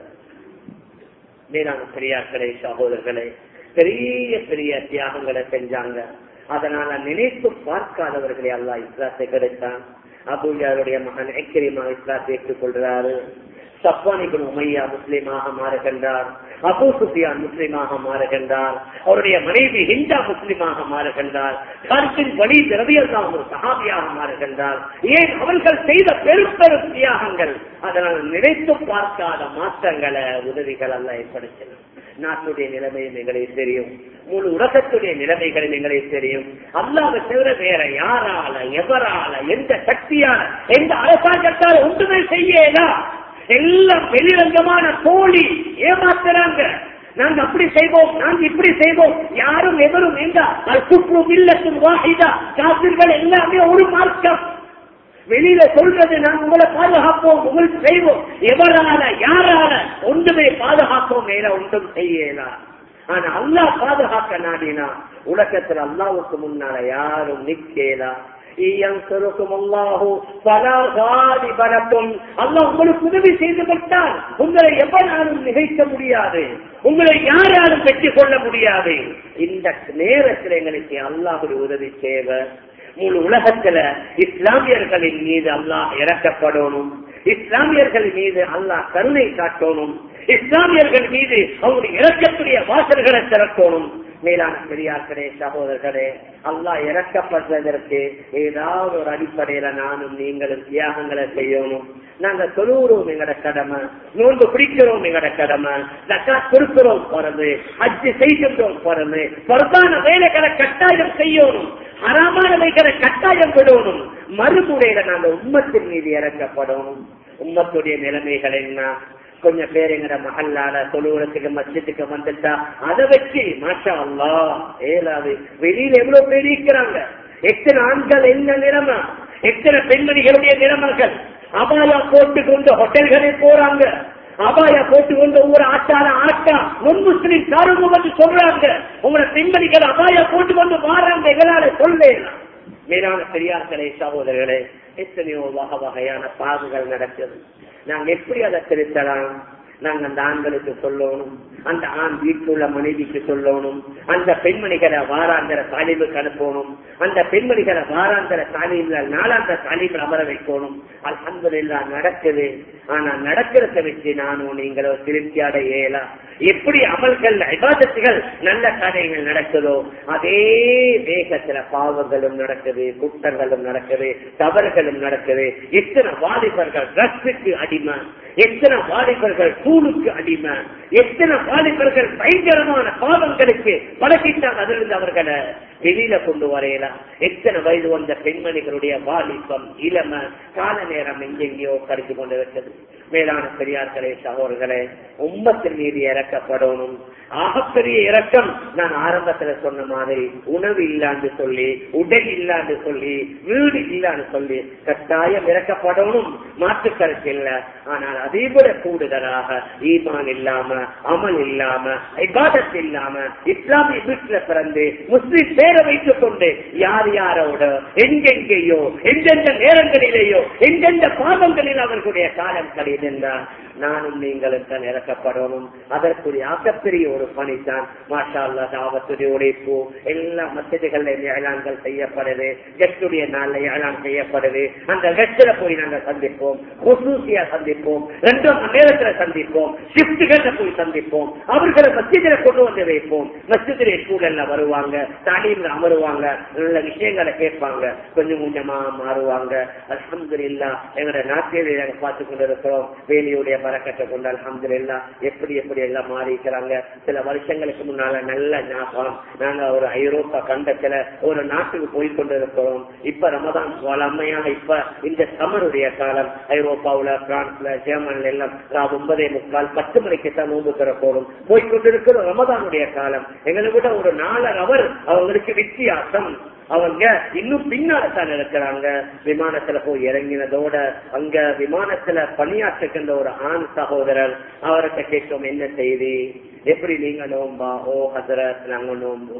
மேலான பெரியார்களே சகோதரர்களே பெரிய பெரிய தியாகங்களை செஞ்சாங்க அதனால நினைத்து பார்க்காதவர்களை அல்லா இஸ்லாத்தை கிடைத்தான் அபுஜாருடைய மகன் எக்கிரிமா இஸ்லாத்தை ஏற்றுக் கொள்றாரு சப்பானிபின் உமையா முஸ்லீமாக மாறுகின்றார் அபு சுஃபியான் முஸ்லீமாக மாறுகின்றார் அவருடைய மனைவி ஹிந்தா முஸ்லீமாக மாறுகின்றார் கருத்தின் வழி திரவியெல்லாம் ஒரு சகாபியாக மாறுகின்றார் ஏன் அவர்கள் செய்த பெரும் பெரும் தியாகங்கள் அதனால் நினைத்து பார்க்காத மாற்றங்களை உதவிகள் அல்ல ஏற்படுத்தின நாட்டுடைய நிலைமையும் எங்களுக்கு தெரியும் முழு உலகத்துடைய நிலைமைகளும் எங்களுக்கு தெரியும் அல்லாத தவிர வேற யாரால எவரால எந்த சக்தியால எந்த அரசாங்கத்தால ஒன்றுமே செய்யலா எல்லாம் வெளிரங்கமான தோழி ஏமாத்துறாங்க நாங்க அப்படி செய்வோம் நாங்க இப்படி செய்வோம் யாரும் எவரும் எங்க சுற்றும் இல்லத்தும் வாஹிதா காசிர்கள் எல்லாமே ஒரு மார்க்கம் வெளியில சொல்றது நான் உங்களை பாதுகாப்போம் உங்களுக்கு செய்வோம் எவரால யாரால ஒன்றுமே பாதுகாப்போம் மேல ஒன்றும் செய்யலாம் ஆனா அல்லா பாதுகாக்க நாடினா உலகத்துல அல்லாவுக்கு முன்னால யாரும் நிக்கலா அல்லாஹ் உங்களுக்கு உதவி செய்து விட்டால் உங்களை எவனாலும் நிகழ்த்த முடியாது உங்களை யாராலும் பெற்றுக் கொள்ள முடியாது இந்த நேரத்தில் எங்களுக்கு அல்லாஹுடைய உதவி தேவை முழு உலகத்துல இஸ்லாமியர்களின் மீது அல்லாஹ் இறக்கப்படணும் இஸ்லாமியர்கள் மீது அல்லாஹ் கருணை காட்டணும் இஸ்லாமியர்கள் மீது அவருடைய இறக்கக்கூடிய வாசல்களை திறக்கணும் மேலான பெரியார்களே சகோதரர்களே அல்லாஹ் இறக்கப்படுவதற்கு ஏதாவது ஒரு அடிப்படையில நானும் நீங்களும் தியாகங்களை செய்யணும் நாங்க தொழுகிறோம் எங்கட கடமை நோன்பு பிடிக்கிறோம் எங்கட கடமை தக்காத் கொடுக்கிறோம் பிறந்து அஜி செய்கின்றோம் பிறந்து பொறுப்பான வேலைகளை கட்டாயம் செய்யணும் அறாமானவைகளை கட்டாயம் விடணும் மறுமுறையில நாங்க உம்மத்தின் மீது இறக்கப்படணும் உம்மத்துடைய நிலைமைகள் என்ன கொஞ்சம் பேர் எங்கட மகல்லால தொழுவுறத்துக்கு மஸ்ஜித்துக்கு வந்துட்டா அதை வச்சு மாஷா அல்லா ஏலாது வெளியில எவ்வளவு பேர் இருக்கிறாங்க எத்தனை ஆண்கள் என்ன நிலைமை எத்தனை பெண்மணிகளுடைய நிலைமைகள் அபாயா போட்டு கொண்டு ஹோட்டல்களில் போறாங்க அபாயா போட்டு கொண்டு ஒவ்வொரு ஆட்டால ஆட்டா முன் முஸ்லிம் சாருங்க வந்து சொல்றாங்க உங்களை பெண்மணிகள் அபாயா போட்டு கொண்டு மாறாங்க எங்களால சொல்லலாம் மேலான பெரியார்களே சகோதரர்களே எத்தனையோ வகை வகையான பாகுகள் நடக்குது நாங்க எப்படி அதை திருத்தலாம் நாங்க அந்த ஆண்களுக்கு சொல்லணும் அந்த ஆண் வீட்டில் உள்ள மனைவிக்கு சொல்லணும் அந்த பெண்மணிகளை வாராந்திர தாலிபுக்கு அனுப்பணும் அந்த பெண்மணிகளை வாராந்திர தாலிபில் நாளாந்திர தாலிபில் அமர வைக்கணும் அல்ஹம்துலில்லா நடக்குது ஆனா நடக்கிறத வச்சு நானும் நீங்களோ திருப்தி அடையலா எப்படி அமல்கள் விவாதத்துகள் நல்ல காரியங்கள் நடக்குதோ அதே வேகத்துல பாவங்களும் நடக்குது குற்றங்களும் நடக்குது தவறுகளும் நடக்குது எத்தனை வாலிபர்கள் ட்ரக்ஸுக்கு அடிமை எத்தனை வாலிபர்கள் கூழுக்கு அடிமை எத்தனை வாலிபர்கள் பயங்கரமான பாவங்களுக்கு பழகிட்டாங்க அதிலிருந்து அவர்களை வெளியில கொண்டு வரையலாம் எத்தனை வயது வந்த பெண்மணிகளுடைய வாலிபம் இளம கால நேரம் எங்கெங்கேயோ கருத்து கொண்டு விட்டது மேலான பெரியார்களே சகோதரர்களே உம்மத்தின் மீது இறக்கப்படணும் ஆகப்பெரிய இறக்கம் நான் ஆரம்பத்துல சொன்ன மாதிரி உணவு இல்லான்னு சொல்லி உடை இல்லான்னு சொல்லி வீடு இல்லான்னு சொல்லி கட்டாயம் இறக்கப்படணும் மாற்று கருத்து இல்ல ஆனால் அதே விட கூடுதலாக ஈமான் இல்லாம அமல் இல்லாம இபாதத் இல்லாம இஸ்லாமிய வீட்டுல பிறந்து முஸ்லிம் பேரை வைத்துக் கொண்டு யார் யாரோட எங்கெங்கேயோ எந்தெந்த நேரங்களிலேயோ எந்தெந்த பாவங்களில் அவர்களுடைய காலம் கழிதென்றால் நானும் நீங்களும் தான் இறக்கப்படணும் அதற்குரிய ஆகப்பெரிய ஒரு பணி தான் மாஷா அல்லா தாவத்துடைய உழைப்பு எல்லா மசிதிகள்ல ஏழான்கள் செய்யப்படுது கெட்டுடைய நாள்ல ஏழான் செய்யப்படுது அந்த கெட்டில போய் நாங்க சந்திப்போம் குசூசியா சந்திப்போம் ரெண்டு மணி நேரத்துல சந்திப்போம் ஷிப்டுகள்ல போய் சந்திப்போம் அவர்களை மசிதில கொண்டு வந்து வைப்போம் மசிதிலே ஸ்கூல்ல வருவாங்க தாலீம்ல அமருவாங்க நல்ல விஷயங்களை கேட்பாங்க கொஞ்சம் கொஞ்சமா மாறுவாங்க அலமதுல்லா எங்களோட நாட்டிலே நாங்க பார்த்து கொண்டு இருக்கிறோம் வேலியுடைய பறக்கத்தை கொண்டு அலமதுல்லா எப்படி எப்படி எல்லாம் மாறி இருக்கிறாங்க சில வருஷங்களுக்கு முன்னால நல்ல ஞாபகம் நாங்க ஒரு ஐரோப்பா கண்டத்துல ஒரு நாட்டுக்கு போய் கொண்டு இருக்கிறோம் இப்ப ரமதான் வளமையாக இப்ப இந்த சமருடைய காலம் ஐரோப்பாவுல பிரான்ஸ்ல ஜெர்மன்ல எல்லாம் ராவு ஒன்பதே முக்கால் பத்து மணிக்கு தான் நோன்பு பெறப்போடும் போய் கொண்டிருக்கிற ரமதானுடைய காலம் எங்களை விட ஒரு நாலரை அவர் அவங்களுக்கு வித்தியாசம் அவங்க இன்னும் பின்னால தான் இருக்கிறாங்க விமானத்துல போய் இறங்கினதோட அங்க விமானத்துல பணியாற்றுகின்ற ஒரு ஆண் சகோதரர் அவர்கிட்ட கேட்கும் என்ன செய்தி எப்படி நீங்க நோம்பா ஓ ஹசரத் நாங்க நோம்பு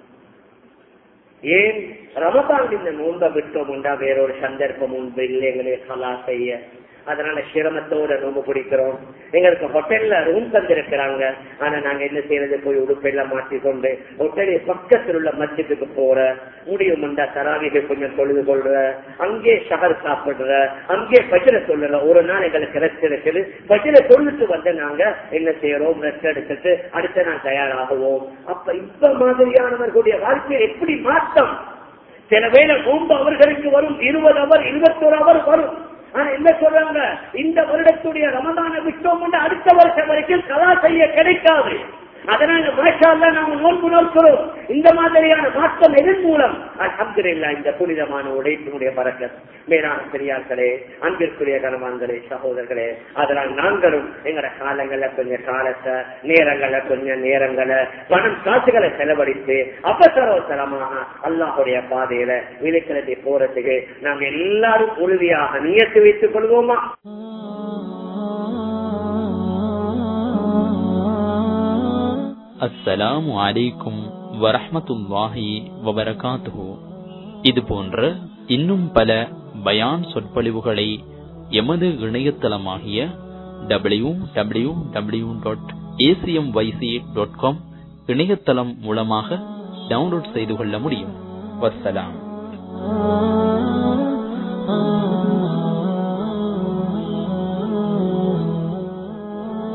ஏன் ரமதான் இந்த நோன்பை விட்டோம்டா வேறொரு சந்தர்ப்பம் உண்டு இல்லை எங்களை கலா செய்ய அதனால சிரமத்தோட நோம்பு பிடிக்கிறோம் எங்களுக்கு ஹோட்டல்ல ரூம் தந்திருக்கிறாங்க ஆனா நாங்க என்ன செய்யறது போய் உடுப்பெல்லாம் மாட்டிக்கொண்டு ஹோட்டலில் பக்கத்தில் உள்ள மஸ்ஜிதுக்கு போற முடியும்டா தராவிகள் கொஞ்சம் தொழுது கொள்ற அங்கே ஷஹர் சாப்பிடுற அங்கே பஜனை சொல்லுற ஒரு நாள் எங்களுக்கு ரெஸ்ட் இருக்குது பஜனை தொழுதுட்டு வந்து நாங்க என்ன செய்யறோம் ரெஸ்ட் எடுத்துட்டு அடுத்த நாள் தயாராகுவோம் அப்ப இப்ப மாதிரியானவர்களுடைய வாழ்க்கையில் எப்படி மாற்றம் சில வேளை நோன்பு அவர்களுக்கு வரும் இருபது அவர் இருபத்தோரு அவர் வரும் ஆனா என்ன சொல்றாங்க இந்த வருடத்துடைய ரமதான விட்டோம் அடுத்த வருஷம் வரைக்கும் கலா செய்ய கிடைக்காது அதனால மாஷால நாம நோன்பு நோக்கிறோம் இந்த மாதிரியான மாற்றம் எதன் மூலம் அல்ஹம்துலில்லா இந்த புனிதமான உழைப்பினுடைய பறக்கத் மேலான பெரியார்களே அன்பிற்குரிய கனவான்களே சகோதரர்களே அதனால் நாங்களும் எங்கட காலங்கள்ல கொஞ்சம் காலத்தை நேரங்கள கொஞ்சம் நேரங்களை பணம் காசுகளை செலவழித்து அவசர அவசரமாக அல்லாஹுடைய பாதையில விழுக்கிறது போறதுக்கு நாம் எல்லாரும் உறுதியாக நியத்து வைத்துக் கொள்வோமா அஸ்ஸலாமு அலைக்கும் வரஹ்மத்துல்லாஹி வபரகாத்துஹு இது போன்ற இன்னும் பல பயான் சொற்பொழிவுகளை எமது இணையதளமாகிய W W W dot ACM YC dot com இணையதளம் மூலமாக டவுன்லோட் செய்து கொள்ள முடியும் வசலாம்